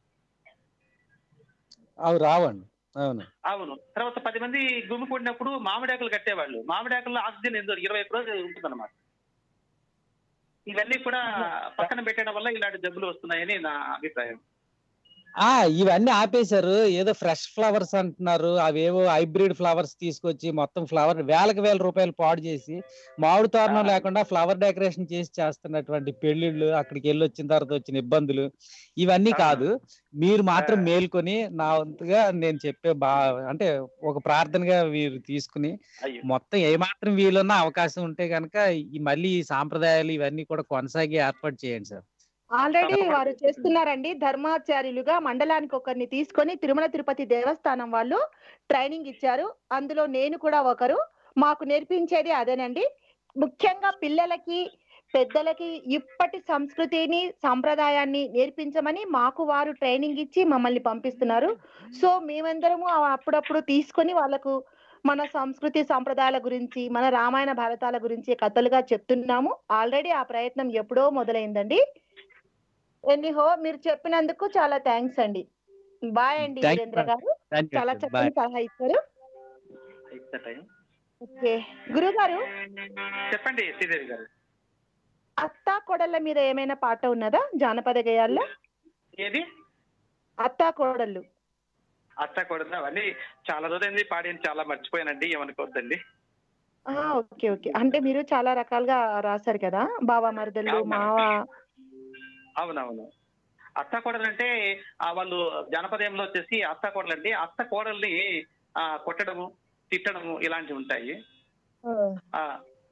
అవి రావండి అవును అవును తర్వాత పది మంది గుమికూడినప్పుడు మామిడాకులు కట్టేవాళ్ళు మామిడాకుల్లో ఆక్సిజన్ ఎందుకు ఇరవై ఒక్క రోజులు ఉంటుందన్నమాట ఇవన్నీ కూడా పక్కన పెట్టడం వల్ల ఇలాంటి జబ్బులు వస్తున్నాయని నా అభిప్రాయం ఆ ఇవన్నీ ఆపేశారు ఏదో ఫ్రెష్ ఫ్లవర్స్ అంటున్నారు అవేవో హైబ్రిడ్ ఫ్లవర్స్ తీసుకొచ్చి మొత్తం ఫ్లవర్ వేలకు వేల రూపాయలు పాడు చేసి మామిడి తోరణం ఆ. లేకుండా ఫ్లవర్ డెకరేషన్ చేసి చేస్తున్నటువంటి పెళ్లిళ్ళు అక్కడికి వెళ్ళి వచ్చిన తర్వాత వచ్చిన ఇబ్బందులు ఇవన్నీ అవును. కాదు మీరు మాత్రం ఆ. మేల్కొని నా వంతుగా నేను చెప్పే బా అంటే ఒక ప్రార్థనగా మీరు తీసుకుని అయ్యో మొత్తం ఏమాత్రం వీలున్న అవకాశం ఉంటే కనుక ఈ మళ్ళీ ఈ సాంప్రదాయాలు ఇవన్నీ కూడా కొనసాగి ఏర్పాటు చేయండి సార్ ఆల్రెడీ తప్పకుండా వారు చేస్తున్నారండి ధర్మాచార్యులుగా మండలానికి ఒకరిని తీసుకొని తిరుమల తిరుపతి దేవస్థానం వాళ్ళు ట్రైనింగ్ ఇచ్చారు అందులో నేను కూడా ఒకరు మాకు నేర్పించేది అదేనండి ముఖ్యంగా పిల్లలకి పెద్దలకి ఇప్పటి సంస్కృతిని సాంప్రదాయాన్ని నేర్పించమని మాకు వారు ట్రైనింగ్ ఇచ్చి మమ్మల్ని పంపిస్తున్నారు సో మేమందరము ఆ- అప్పుడప్పుడు తీసుకొని వాళ్ళకు మన సంస్కృతి సాంప్రదాయాల గురించి మన రామాయణ భారతాల గురించి కథలుగా చెప్తున్నాము ఆల్రెడీ ఆ ప్రయత్నం ఎప్పుడో మొదలైందండి ఎనీహో మీరు చెప్పినందుకు చాలా థ్యాంక్స్ అండి బాయ్ అండి Thank you, వీరేంద్ర ma'am. గారు థ్యాంక్ చాలా యూ చక్కని బాయ్ సలహా ఇచ్చారు అయిపోయిందా టైం? ఓకే గురువు గారు చెప్పండి శ్రీదేవి గారు అత్తా కోడళ్ళ మీద ఏమైనా పాట ఉన్నదా జానపద గేయాల్లో ఏది అత్తా కోడళ్ళు అత్త కూడా అవన్నీ చాలా రోజులైంది పాడి చాలా మర్చిపోయానండి ఏమనుకోవద్దండి ఆ, ఓకే ఓకే అంటే మీరు చాలా రకాలుగా రాశారు కదా బావ మరదళ్ళు అవునా. మావ అవునవును అత్త కోడలు అంటే ఆ వాళ్ళు జానపదంలో వచ్చేసి అత్త కోడలు అంటే అత్త కోడల్ని ఆ కొట్టడము తిట్టడము ఇలాంటివి ఉంటాయి ఆ, ఆ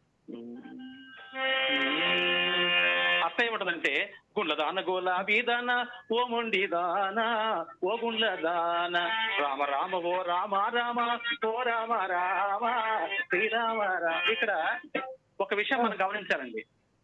అత్త ఏముంటదంటే గుండ్ల దాన గులాబీ దాన ఓ మొండి దాన ఓ గుండ్ల దాన రామ రామ ఓ రామ రామ ఓ రామ రామ శ్రీరామ రామ ఇక్కడ ఒక విషయం మనం గమనించాలండి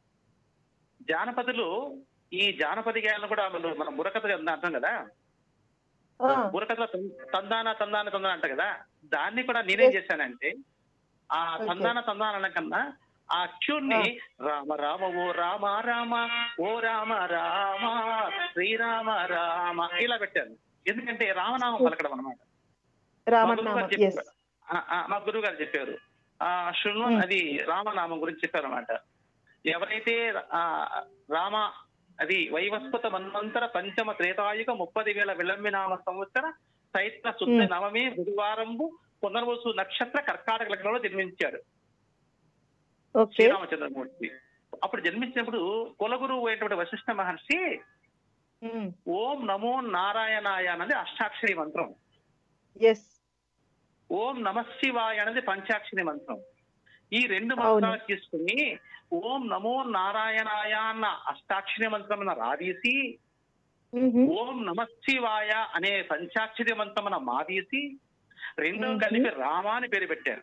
జానపదులు ఈ జానపద గేయాలను కూడా వాళ్ళు మనం బుర్రకథ అంటాం కదా ఆ, బుర్రకథలో తం- తందాన తందాన తందాన అంట కదా దాన్ని కూడా నేనేం చేశానంటే ఆ Okay. తందాన తందాన అన్న కన్నా ఆ ట్యూన్ ని రామ రామ ఓ రామ రామ ఓ రామ రామ శ్రీరామ రామ ఇలా పెట్టాను ఎందుకంటే రామనామం పలకడం అనమాట రామనామం ఎస్ మా గురువు గారు చెప్పారు ఆ శృణు Hmm. అది రామనామం గురించి చెప్పారు అనమాట ఎవరైతే ఆ రామ అది వైవస్పత మన్వంతర పంచమ త్రేతాయుగ ముప్పది వేల విలంబినామ సంవత్సర చైత్ర శుద్ధ Hmm. నవమి బుధవారంబు పునర్వసు నక్షత్ర కర్కాటక లగ్నంలో జన్మించాడు ఓకే శ్రీరామచంద్రమూర్తి అప్పుడు జన్మించినప్పుడు కులగురువు అయినటువంటి వశిష్ఠ మహర్షి ఉమ్, ఓం నమో నారాయణాయ అన్నది అష్టాక్షరి మంత్రం ఎస్ ఓం నమ శివాయ అనేది పంచాక్షరి మంత్రం ఈ రెండు అవును. మంత్రాలు తీసుకుని ఓం నమో నారాయణాయ అన్న అష్టాక్షరి మంత్రం రాదీసి మ్హూ. ఓం నమ శివాయ అనే పంచాక్షరి మంత్రం మాదీసి రెండు మ్మ్. కలిపి రామ అని పేరు పెట్టారు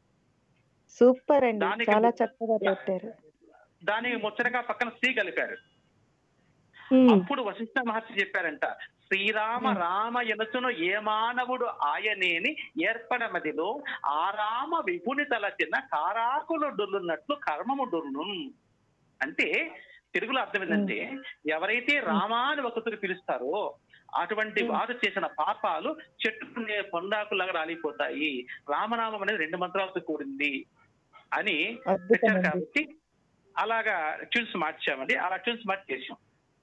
సూపర్ అండి దానికి చాలా ము- చక్కగా పెట్టారు దానికి ముచ్చటగా పక్కన శ్రీ కలిపారు ఉమ్, అప్పుడు వశిష్ఠ మహర్షి చెప్పారంట శ్రీరామ మ్మ్. రామ ఎనుచును ఏ మానవుడు ఆయనేని ఏర్పడమదిలో ఆ రామ విభుని తలచిన కారాకులు డొల్లున్నట్లు కర్మము డొల్లు అంటే తెలుగులో అర్థం ఏంటంటే ఎవరైతే రామా అని ఒకరు పిలుస్తారో అటువంటి మ్మ్. వారు చేసిన పాపాలు చెట్టు పొందాకులాగా రాలిపోతాయి రామనామం అనేది రెండు మంత్రాలతో కూడింది అని అద్భుతం తెచ్చారు అండి కాబట్టి అలాగా ట్యూన్స్ మార్చామండి అలా ట్యూన్స్ మార్చి చేసాం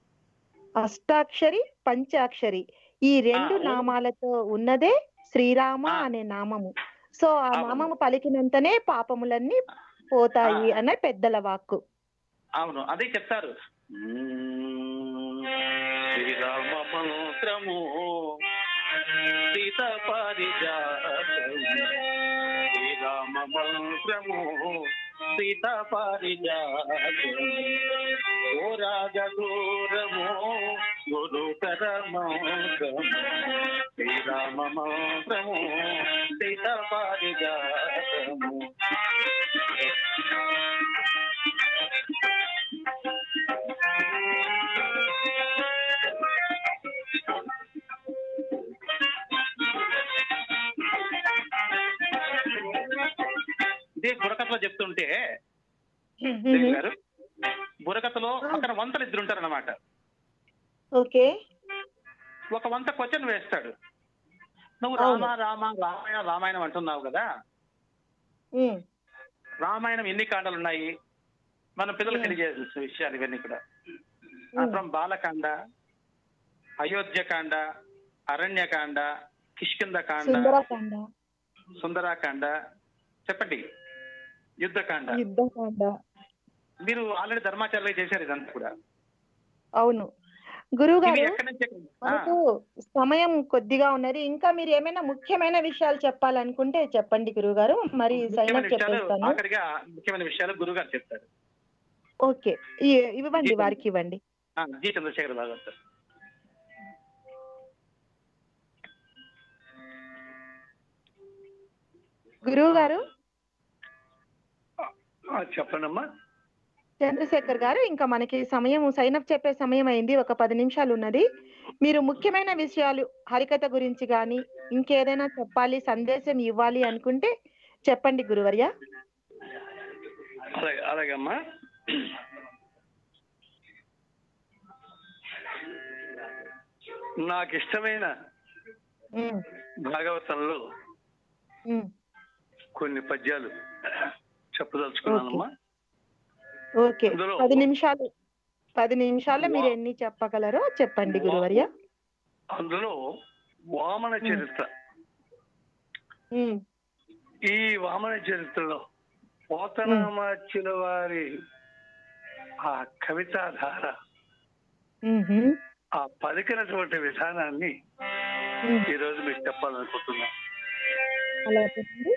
అష్టాక్షరి పంచాక్షరి ఈ రెండు ఆ, ఓ- నామాలతో ఉన్నదే శ్రీరామ ఆ. అనే నామము సో ఆ అవును. నామము పలికినంతనే పాపములన్నీ పోతాయి ఆ. అనే పెద్దల వాక్కు అవును అదే చెప్తారు మ్మ్. శ్రీరామ మంత్రము సీత పారిజాతము శ్రీరామ మంత్రము సీత పారిజాతము ఓ రాజదూరము గురుకర మంత్రము శ్రీరామ మంత్రము సీత పారిజాతము ఇదే బుర్రకథలో చెప్తుంటే దేవి గారు బుర్రకథలో పక్కన వంతలు ఇద్దరు ఉంటారు అనమాట ఓకే ఒక వంత క్వశ్చన్ వేస్తాడు నువ్వు అవును. రామ రామ రామాయణ రామాయణం అంటున్నావు కదా ఉమ్, రామాయణం ఎన్ని కాండలు ఉన్నాయి మన పిల్లలకు Hmm. తెలియజేయాల్సిన విషయాలు ఇవన్నీ కూడా Hmm. ఫ్రమ్ బాలకాండ అయోధ్యకాండ అరణ్యకాండ కిష్కిందకాండ సుందరకాండ సుందరాకాండ చెప్పండి యుద్ధకాండ యుద్ధకాండ మీరు ఆల్రెడీ ధర్మాచార్య చేశారు ఇదంతా కూడా అవును గురువు ఇవి గారు ఎక్కడి నుంచి ఎక్కడ- ఆ, మనకు సమయం కొద్దిగా ఉన్నది ఇంకా మీరు ఏమైనా ముఖ్యమైన విషయాలు చెప్పాలనుకుంటే చెప్పండి గురువు గారు మరి సైన్ ముఖ్యమైన అప్ విషయాలు చెప్పేస్తాను ఆఖరిగా ముఖ్యమైన విషయాలు గురువు గారు చెప్తారు ఓకే ఇ- ఇవ్వండి ఇవ్వండి. వారికి ఇవ్వండి ఆ, జి చంద్రశేఖర్ భాగవత్ గురువు గారు ఆ, చెప్పండమ్మా చంద్రశేఖర్ గారు ఇంకా మనకి సమయం సైనప్ చెప్పే సమయం అయింది ఒక పది నిమిషాలు ఉన్నది మీరు ముఖ్యమైన విషయాలు హరికథ గురించి కానీ ఇంకేదైనా చెప్పాలి సందేశం ఇవ్వాలి అనుకుంటే చెప్పండి గురువర్య అలాగే అలాగమ్మా నాకు ఇష్టమైన ఉమ్, భాగవతంలో ఉమ్, కొన్ని పద్యాలు చెప్పదలుచుకున్నానమ్మా ఓకే అందులో- పది నిమిషాలు పది నిమిషాల్లో మీరు ఎన్ని చెప్పగలరో చెప్పండి గురువర్య అందులో వామన చరిత్ర ఉమ్, ఈ వామన చరిత్రలో పోతనామాచ్యుల వారి ఆ కవితాధార ఉమ్హు, ఆ పలికినటువంటి విధానాన్ని ఉమ్, ఈ రోజు మీకు చెప్పాలనుకుంటున్నా అలా చెప్పండి.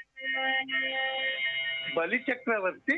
బలి చక్రవర్తి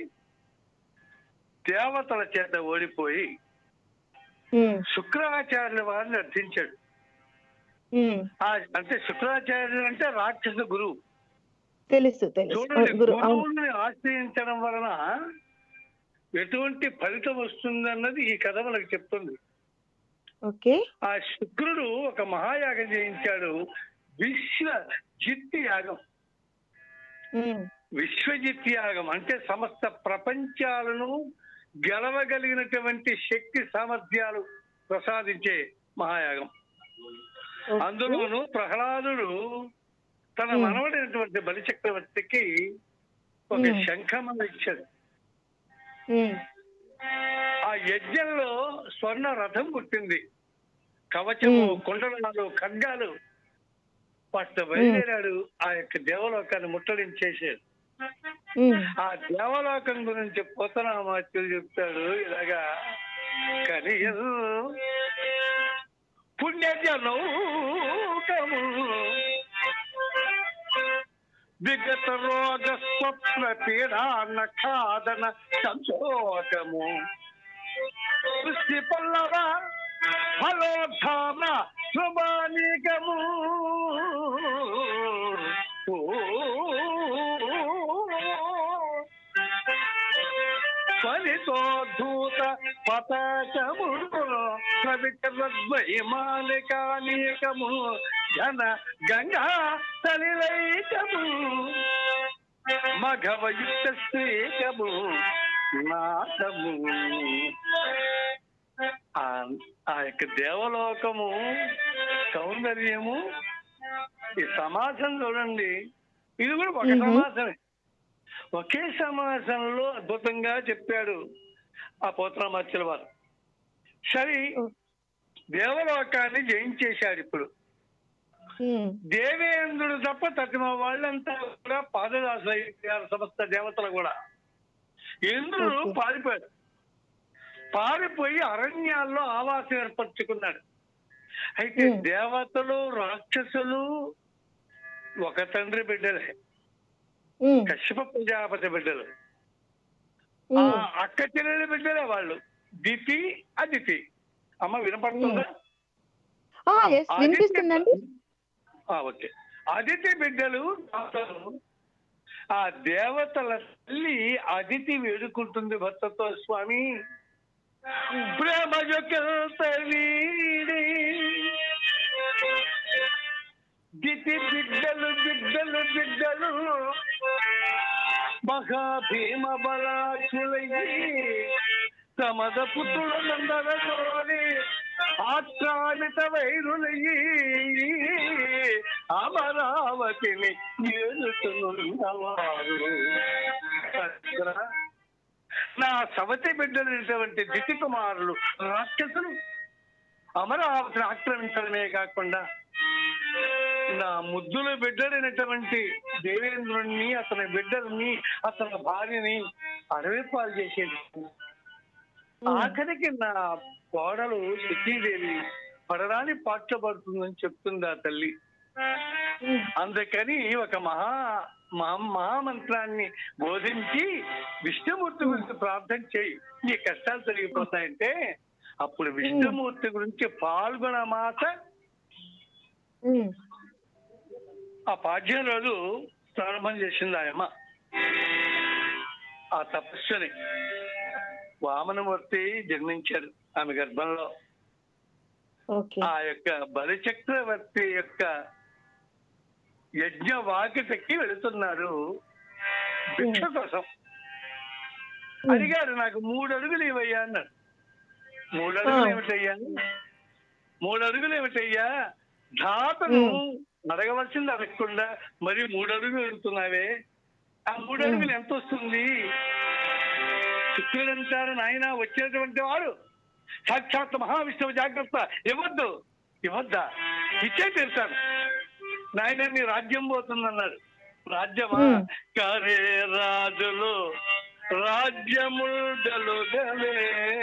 దేవతల చేత ఓడిపోయి ఉమ్, శుక్రాచార్యుల వారిని అర్థించాడు ఉమ్, ఆ అంటే శుక్రాచార్యులు అంటే రాక్షస గురువు తెలుసు తెలుసు చూడండి గురు అవును గురువుని ఆశ్రయించడం వలన ఎటువంటి ఫలితం వస్తుందన్నది ఈ కథ మనకు చెప్తుంది ఓకే ఆ శుక్రుడు ఒక మహాయాగం చేయించాడు విశ్వ జిత్తి యాగం ఉమ్, విశ్వజిత్ యాగం అంటే సమస్త ప్రపంచాలను గెలవగలిగినటువంటి శక్తి సామర్థ్యాలు ప్రసాదించే మహాయాగం ఓకే. అందులోను ప్రహ్లాదుడు తన Hmm. మనవడైనటువంటి బలిచక్రవర్తికి ఒక Hmm. శంఖమం ఇచ్చాడు ఉమ్, ఆ యజ్ఞంలో స్వర్ణ రథం పుట్టింది కవచము Hmm. కుండలాలు ఖడ్గాలు వాటితో బయలుదేరాడు ఆ యొక్క దేవలోకాన్ని ముట్టడించేసాడు ఉమ్, ఆ దేవలోకం గురించి పోతనామాత్యులు చెప్తాడు ఇలాగా కానీ పుణ్యజనౌకము విగత రోగ స్వప్న పీడాన్న ఖాదన సంశోకము సృష్టి పల్లవ ఫలోద్ధామ శుభానికము ఫలితోద్ధూత పతాకములు ప్రవిచరద్వైమాలికానేకము జన గంగా తలిలైకము మఘవయుక్త శ్రీకము నాటము ఆ ఆ యొక్క దేవలోకము సౌందర్యము ఈ సమాసం చూడండి ఇది కూడా ఒక మ్మ్. సమాసమే ఒకే సమాసంలో అద్భుతంగా చెప్పాడు ఆ పోత్రమాచ్యుల వారు సరే దేవలోకాన్ని జయించేశాడు ఇప్పుడు ఉమ్, దేవేంద్రుడు తప్ప తగ్గిన వాళ్ళంతా కూడా పాదదాసులు అయిపోయారు సమస్త దేవతలు కూడా ఇంద్రుడు ఓకే. పారిపోయాడు పారిపోయి అరణ్యాల్లో ఆవాసం ఏర్పరచుకున్నాడు అయితే Hmm. దేవతలు రాక్షసులు ఒక తండ్రి బిడ్డలే ఉమ్, కశ్యప ప్రజాపతి బిడ్డలు ఆ ఉమ్, అక్క చెల్లెల బిడ్డలే వాళ్ళు దితి అదితి అమ్మ వినపడుతుందా ఆ, yes, వినిపిస్తుందండి ఆ, ఓకే అదితి బిడ్డలు దేవతలు. ఆ దేవతల తల్లి అదితి వేడుకుంటుంది భర్తతో స్వామి ప్రేమ యొక్క వీడి దితి బిడ్డలు బిడ్డలు బిడ్డలు మహాభీమ బలాచులయ్యి సమద పుత్రుల నందరగోని ఆక్రామిత వైరులయ్యి అమరావతిని ఏలుతున్నవారు నా సవతి బిడ్డలైనటువంటి దితి కుమారులు రాక్షసులు అమరావతిని ఆక్రమించడమే కాకుండా నా ముద్దుల బిడ్డలైనటువంటి దేవేంద్రుణ్ణి అతని బిడ్డల్ని అతని భార్యని అడవి పాలు చేసేది ఆఖరికి నా కోడలు శచీదేవి పడరాని పాటలు పడుతుందని చెప్తుంది ఆ తల్లి ఉమ్, అందుకని ఒక మహా మహా- మహామంత్రాన్ని బోధించి విష్ణుమూర్తి గురించి ప్రార్థన చేయి నీ కష్టాలు తొలగిపోతాయంటే అప్పుడు విష్ణుమూర్తి గురించి పాల్గొన మాత ఉమ్, ఆ పాఠ్యం రోజు ప్రారంభం చేసింది ఆయమ్మ ఆ తపస్సుని వామనమూర్తి జన్మించాడు ఆమె గర్భంలో ఓకే ఆ యొక్క బలిచక్రవర్తి యొక్క యజ్ఞ వాకిటకి వెళుతున్నారు భిక్ష కోసం అడిగారు నాకు మూడు అడుగులు ఇవయ్యా అన్నాడు మూడు అడుగులు ఏమిటయ్యా మూడు అడుగులు ఏమిటయ్యా ధాతను అడగవలసింది అడగకుండా మరి మూడు అడుగులు వెళ్తున్నావే ఆ మూడు అడుగులు ఎంత వస్తుంది శుక్రుడు అంటారు నాయన వచ్చేటువంటి వాడు సాక్షాత్ మహావిష్ణువు జాగ్రత్త ఇవ్వద్దు ఇవ్వద్దా ఇచ్చే తీరుతాను నాయన నీ రాజ్యం పోతుందన్నాడు రాజ్యమా Hmm. కరే రాజులు రాజ్యములు గలే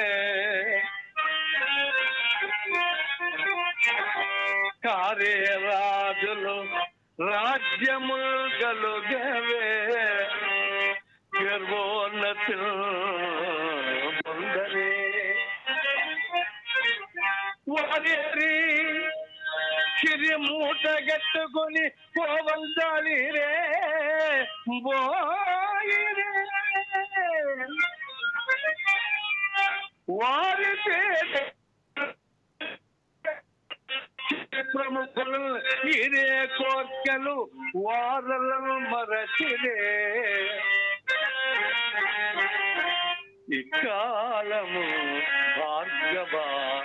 కారే రాజులు రాజ్యములు గలుగవే గర్వోన్నతి పొందరే వారి సిరి మూట గట్టుకొని పోవందాలి రే బోయిరే వారి పేద ప్రముఖులు ఇదే కోర్కెలు వారలను మరచిరే ఇకాలము భార్గవా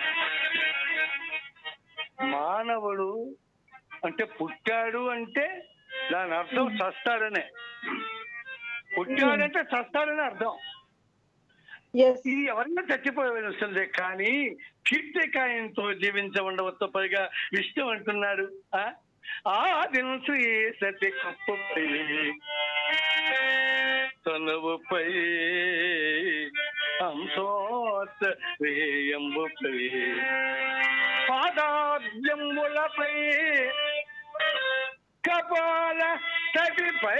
మానవుడు అంటే పుట్టాడు అంటే దాని అర్థం చస్తాడనే పుట్టాడంటే చస్తాడని అర్థం ఎస్ ఇది ఎవరైనా చచ్చిపోవలసిందే కానీ కీర్తికాయంతో జీవించ ఉండవచ్చో పైగా విష్ణు అంటున్నాడు ఆ ఆ దిన శ్రీ సతి కప్పుపై తనువుపై అంశోత్త రేయంబుపై పాదాబ్జంబులపై కపాల తటిపై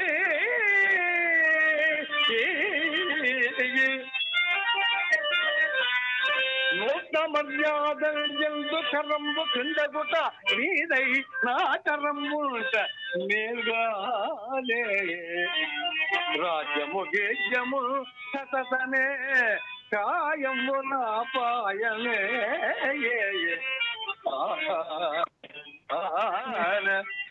నూత మర్యాదందు కరంబు కిందగుట నీదై నా కరంబు మేల్గాలే రాజ్యము గేజ్యము సతతనే కాయము నా పాయమే ఏ ఏ. ఆన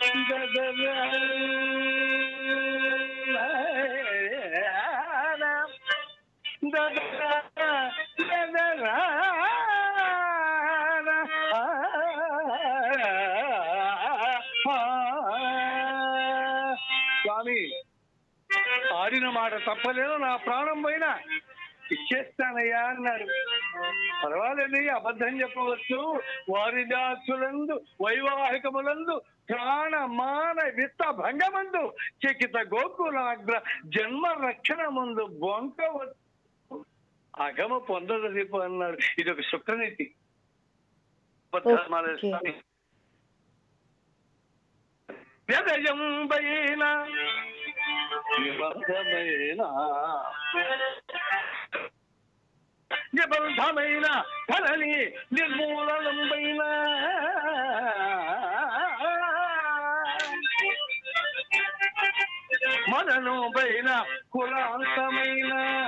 స్వామి ఆడిన మాట తప్పలేదు నా ప్రాణం పోయినా ఇచ్చేస్తానయ్యా అన్నారు పర్వాలేదు అబద్ధం చెప్పవచ్చు వారి దాసులందు వైవాహికములందు ప్రాణ మాన విత్త భంగమందు చకిత గోకులాగ్ర జన్మ రక్షణ ముందు బొంకవచ్చు అగమ పొందదలిపు అన్నాడు ఇది ఒక శుక్రనీతి అబద్ధాలు స్వామి వ్యదయంబైన నిబద్ధమైన నిబద్ధమైన ధరణి నిర్మూలనంబైన మనను పైన కులాంతమైన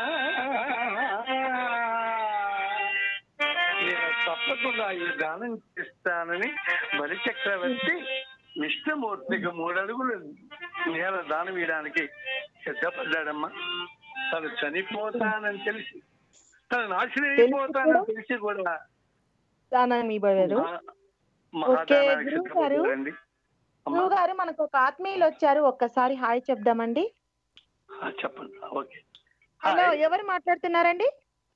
నేను తప్పకుండా ఈ దానం చేస్తానని బలి చక్రవర్తి విష్ణుమూర్తికి మూడడుగులు నేల దానం ఇవ్వడానికి సిద్ధపడ్డాడమ్మా తను చనిపోతానని తెలిసి తను నాశనం అయిపోతానని తెలిసి కూడా దానం ఇవ్వరు మహాదానానికి గురువు గారు. సిద్ధపడ్డాడండి అమ్మా గురువు గారు మనకు ఒక ఆత్మీయులు వచ్చారు ఒక్కసారి హాయ్ చెప్దామండి ఆ, చెప్పండి ఓకే హలో హాయ్. ఎవరు మాట్లాడుతున్నారండి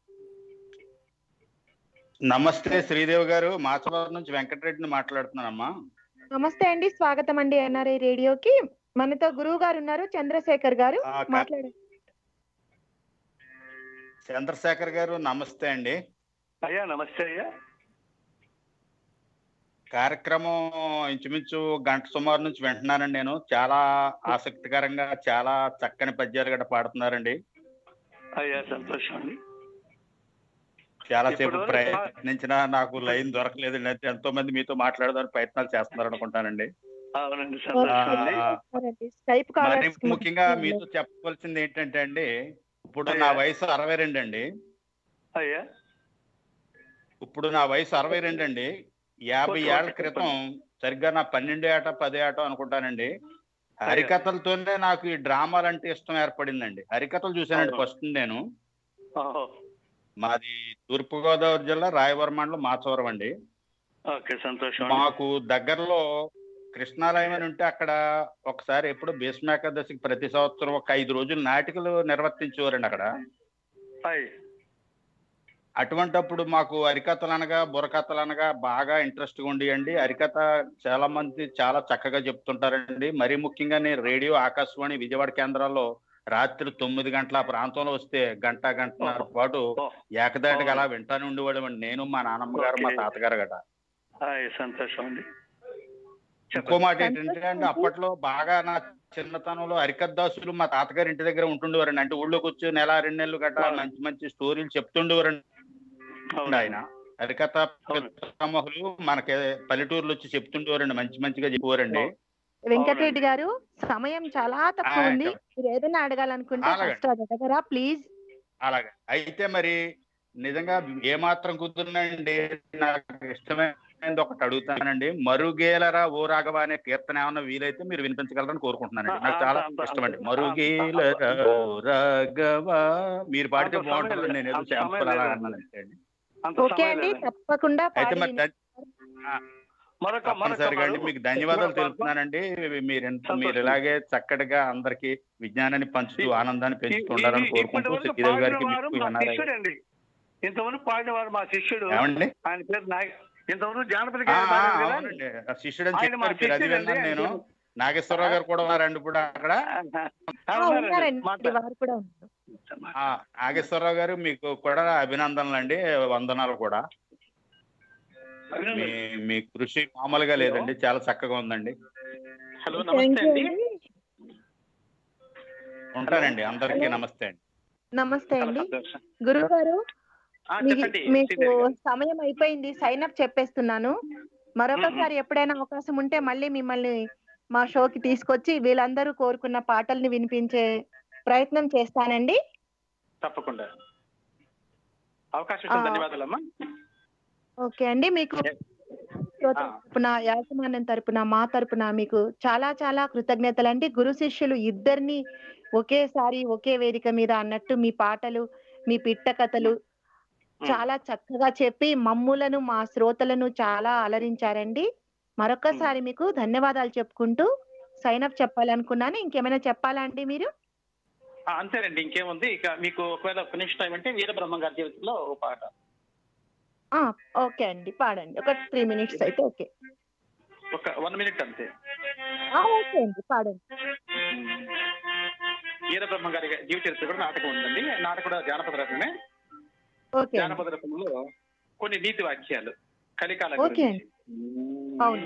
నమస్తే శ్రీదేవి గారు మాచవరం నుంచి వెంకటరెడ్డిని మాట్లాడుతున్నానమ్మా నమస్తే అండి స్వాగతం అండి ఎన్ఆర్ఐ రేడియోకి మనతో గురువు గారు ఉన్నారు చంద్రశేఖర్ గారు ఆ, క- మాట్లాడండి చంద్రశేఖర్ గారు నమస్తే అండి అయ్యా నమస్తే అయ్యా కార్యక్రమం ఇంచుమించు గంట సుమారు నుంచి వింటున్నానండి నేను చాలా ఆసక్తికరంగా చాలా చక్కని పద్యాలు గట్రా పాడుతున్నారండి అయ్యా సంతోషం అండి చాలాసేపు ఇప్పుడు ప్రయత్నించినా నాకు లైన్ దొరకలేదండి అయితే ఎంతో మంది మీతో మాట్లాడడానికి ప్రయత్నాలు చేస్తున్నారు అనుకుంటానండి అవునండి ఆ, సంతోషం అండి స్కైప్ మరి ముఖ్యంగా మీతో చెప్పవలసింది ఏంటంటే అండి ఇప్పుడు నా వయసు అరవై రెండు అండి అయ్యా ఇప్పుడు నా వయసు అరవై రెండు అండి యాభై ఓకే, ఏళ్ల ఓకే, క్రితం సరిగ్గా నా పన్నెండు ఏట పది ఏట అనుకుంటానండి హరికథలతోనే నాకు ఈ డ్రామాలు అంటే ఇష్టం ఏర్పడిందండి హరికథలు చూశానండి అవును. ఫస్ట్ నేను ఓహో మాది తూర్పుగోదావరి జిల్లా రాయవరం మండలం మాచవరం అండి ఓకే సంతోషం అండి. మాకు దగ్గరలో కృష్ణాలయం అని ఉంటే అక్కడ ఒకసారి ఎప్పుడు భీష్మేకాదశికి ప్రతి సంవత్సరం ఒక ఐదు రోజులు నాటికలు నిర్వర్తించేవారండి అక్కడ అయ్ అటువంటప్పుడు మాకు హరికథలు అనగా బుర్రకథలు అనగా బాగా ఇంట్రెస్ట్ గా ఉండేయండి హరికథ చాలా మంది చాలా చక్కగా చెప్తుంటారండి మరీ ముఖ్యంగా నేను రేడియో ఆకాశవాణి విజయవాడ కేంద్రాల్లో రాత్రి తొమ్మిది గంటల ఆ ప్రాంతంలో వస్తే గంట గంటన్నర పాటు ఏకదాటిగా అలా వింటానే ఉండేవాడు నేను మా నాన్నమ్మ గారు మా ఓకే. తాతగారు గట అయ్ సంతోషం అండి ఇంకో మాట ఏంటంటే అండి అప్పట్లో బాగా నా చిన్నతనంలో హరికథ దాసులు మా తాతగారి ఇంటి దగ్గర ఉంటుండేవారండి అంటే ఊళ్ళోకి వచ్చి నెల రెండు నెలలు గట్రా మంచి మంచి స్టోరీలు చెప్తుండేవారండి ఆయన హరికథ పితామహులు మనకి పల్లెటూరులో వచ్చి చెప్తుండేవారండి మంచి మంచిగా చెప్పేవారండి వెంకటరెడ్డి గారు సమయం చాలా తక్కువ ఆ, ఉంది చెప్పండి. మీరు ఏదైనా అడగాలనుకుంటే అలాగే. ఫస్ట్ అది అడగరా ప్లీజ్ అలాగే అయితే మరి నిజంగా ఏ మాత్రం కుదురునండి నాకు ఇష్టమైనది ఒకటి అడుగుతానండి మరుగేలరా ఓ రాఘవ అనే కీర్తన ఏమన్నా వీలైతే మీరు వినిపించగలరని కోరుకుంటున్నానండి నాకు చాలా ఇష్టం అండి మరుగేలరా ఓ రాఘవ మీరు పాడితే అంత సమయం బాగుంటుంది లేదు. నేను ఏదో అంత సమయం శాంపుల్ అలా లేదు. అన్నానంటే అండి అంత ఓకే సమయం అండి లేదండి. తప్పకుండా అయితే పాడి మరి ధన్- మరొక తప్పనిసరిగా అండి మరొక మీకు ధన్యవాదాలు ఇంకొక తెలుపుతున్నానండి మీరు ఎంత సంతోషం. మీరు ఇలాగే చక్కటిగా అందరికి విజ్ఞానాన్ని పంచుతూ ఈ- ఆనందాన్ని ఈ- పెంచుతూ ఈ- ఉండాలని ఈ- కోరుకుంటూ ఇప్పటివరకు శ్రీదేవి పాడిన గారికి వారు మీకు మా అన్నారాయణ శిష్యుడండి ఇంతవరకు పాడిన వారు మా శిష్యుడు ఏమండి ఆయన పేరు నాగ ఇంతవరకు జానపద ఆ, గారు ఆ, పాడారు కదా? అవునండి ఆ శిష్యుడు అని ఆయన మా చెప్పారు మీరు అది శిష్యుడండి, విన్నాను నేను ఆయన నాగేశ్వరరావు గారు కూడా ఉన్నారండి ఇప్పుడు అక్కడ ఆ, ఉన్నారండి. ఉన్నారండి మాట- వారు కూడా ఉన్నారు ఆ, నాగేశ్వరరావు గారు మీకు కూడా అభినందనలు అండి వందనాలు కూడా మీ మీ కృషి మామూలుగా లేదండి చాలా చక్కగా ఉందండి హలో థ్యాంక్ నమస్తే యూ అండి అండి ఉంటానండి అందరికీ నమస్తే అండి నమస్తే చాలా అండి సంతోషం. గురువు గారు ఆ, మీ- చెప్పండి మీకు శ్రీదేవి గారు. సమయం అయిపోయింది సైన్ అప్ చెప్పేస్తున్నాను మరొకసారి ఎప్పుడైనా అవకాశం ఉంటే మళ్ళీ మిమ్మల్ని మా షోకి తీసుకొచ్చి వీళ్ళందరూ కోరుకున్న పాటల్ని వినిపించే ప్రయత్నం చేస్తానండి తప్పకుండా అవకాశం ఇచ్చిన ఆ. ధన్యవాదాలమ్మా ఓకే అండి మీకు శ్రోతల తరపున యాజమాన్యం తరపున మా తరపున మీకు చాలా చాలా కృతజ్ఞతలు అండి గురు శిష్యులు ఇద్దరిని ఒకేసారి ఒకే వేదిక మీద అన్నట్టు మీ పాటలు మీ పిట్ట కథలు చాలా చక్కగా చెప్పి మమ్ములను మా శ్రోతలను చాలా అలరించారండి మరొకసారి మీకు ధన్యవాదాలు చెప్పుకుంటూ సైన్ అప్ చెప్పాలనుకున్నాను ఇంకేమైనా చెప్పాలా అండి మీరు ఆ, అంతేనండి ఇంకేముంది ఇక మీకు ఒకవేళ ఒక నిమిషం టైం అంటే వీరబ్రహ్మ గారి జీవితంలో ఓ పాట ఆ ఓకే అండి పాడండి ఒక త్రీ మినిట్స్ అయితే ఓకే ఒక వన్ మినిట్ అంతే ఆ, ఓకే అండి పాడండి వీరబ్రహ్మ గారి జీవిత చరిత్ర కూడా నాటకం ఉందండి నాటకం కూడా జానపద రకమే ఓకే అండి జానపద రకంలో కొన్ని నీతి వాక్యాలు కలికాల ఓకే గురించి. అవును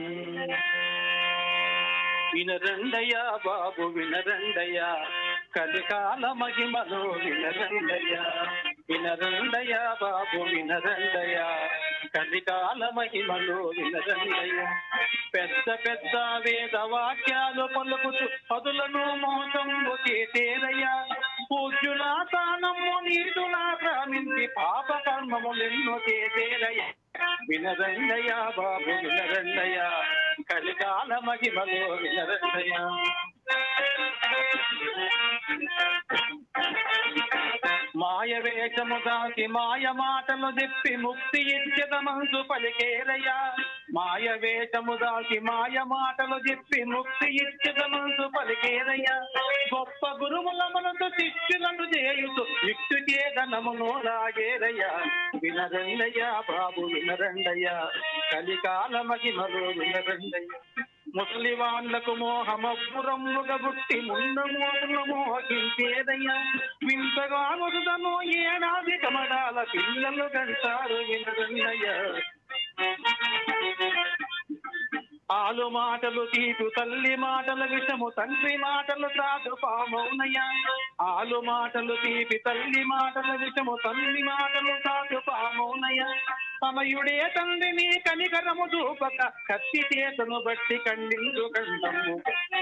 వినరండయ్యా బాబు వినరండయ్యా కలికాల మహిమలో వినరండయ్యా వినరండయ్యా బాబు వినరండయ్యా కలికాల మహిమలో వినరండయ్యా పెద్ద పెద్ద వేద వాక్యాలు పలుకుతూ పదులను మోసంలో చేసేరయ్యా పూజ్యుల తానమ్ము నీతులా భ్రమించి పాప కర్మములెన్నో చేసేరయ్యా వినరండయ్యా బాబు వినరండయ్యా కలికాల మహిమలో వినరండయ్యా మాయ వేషము దాసి మాయ మాటలు చెప్పి ముక్తి ఇచ్చద మనసు పలికేరయ్యా మాయ వేషము దాసి మాయ మాటలు చెప్పి ముక్తి ఇచ్చద మనసు పలికేరయ్యా గొప్ప గురువుల మనసు శిష్యులను చేయుతూ యుక్తి చేదనమును లాగేరయ్యా వినరండయ్యా బాబు వినరండయ్యా కలికాల మహిమలో వినరండయ్యా ముసలి వాళ్ళకు మోహమపురముగా బుట్టి ముంద మోహన మోహించేదయ్యా వింతగా మురుదను ఏడాది కమడాల పిల్లలు గంటారు వినరండయ్యా ఆలు మాటలు తీటు తల్లి మాటల విషము తండ్రి మాటలు త్రాదు పామౌనయ్య ఆలు మాటలు తీపి తల్లి మాటల విషము తల్లి మాటలు త్రాదు పామౌనయ్య సమయుడే తండ్రిని కనికరము చూపక కత్తి చేతను బట్టి ఖండించు కండము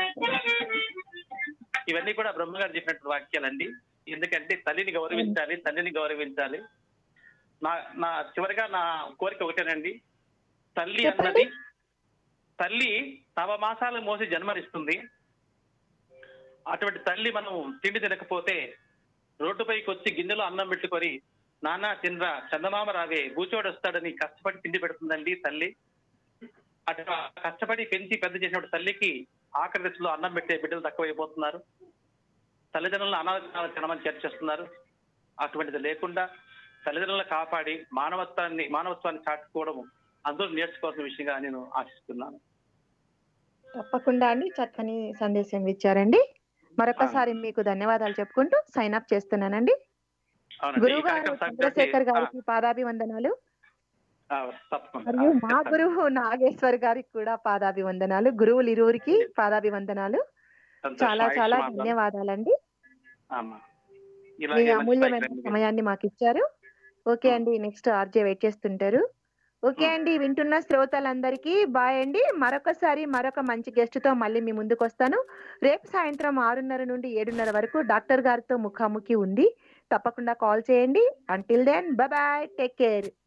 ఇవన్నీ కూడా బ్రహ్మగారు చెప్పినటువంటి వాక్యాలండి ఎందుకంటే తల్లిని గౌరవించాలి తండ్రిని గౌరవించాలి నా నా చివరిగా నా కోరిక ఒకటేనండి తల్లి అన్నది తల్లి నవ మాసాలు మోసి జన్మనిస్తుంది అటువంటి తల్లి మనం తిండి తినకపోతే రోడ్డుపైకి వచ్చి గిన్నెలో అన్నం పెట్టుకొని నాన్న తినరా చందమామ రావే బూచోడు వస్తాడని కష్టపడి తిండి పెడుతుందండి తల్లి అట్లా కష్టపడి పెంచి పెద్ద చేసినప్పుడు తల్లికి ఆఖరి దశలో అన్నం పెట్టే బిడ్డలు తక్కువైపోతున్నారు తల్లిదండ్రులను అనాథ తినమని చర్చిస్తున్నారు అటువంటిది లేకుండా తల్లిదండ్రులను కాపాడి మానవత్వాన్ని మానవత్వాన్ని చాటుకోవడం అందరూ నేర్చుకోవాల్సిన విషయంగా నేను ఆశిస్తున్నాను తప్పకుండా అండి చక్కని సందేశం ఇచ్చారండి మరొకసారి మీకు ధన్యవాదాలు చెప్పుకుంటూ సైన్ అప్ చేస్తున్నానండి అవునండి. గురువు ఈ గారు కార్యక్రమం చంద్రశేఖర్ సంగతి- గారికి పాదాభివందనాలు ఆ, తప్పకుండా మరియు ఆ, మా చెప్పండి. గురువు నాగేశ్వర్ గారికి కూడా పాదాభివందనాలు గురువులు ఇరువురికి పాదాభివందనాలు సంతోషం. చాలా చాలా ఆయుష్మాన్ భవ. ధన్యవాదాలండి అమ్మా మీ ఇలాగే మంచి అమూల్యమైన కార్యక్రమం సమయాన్ని మాకు ఇచ్చారు ఓకే అండి నెక్స్ట్ ఆర్జే వెయిట్ చేస్తుంటారు ఓకే అండి వింటున్న శ్రోతలందరికీ బాయ్ అండి మరొకసారి మరొక మంచి గెస్ట్ తో మళ్ళీ మీ ముందుకు వస్తాను రేపు సాయంత్రం ఆరున్నర నుండి ఏడున్నర వరకు డాక్టర్ గారితో ముఖాముఖి ఉంది తప్పకుండా కాల్ చేయండి until then bye take care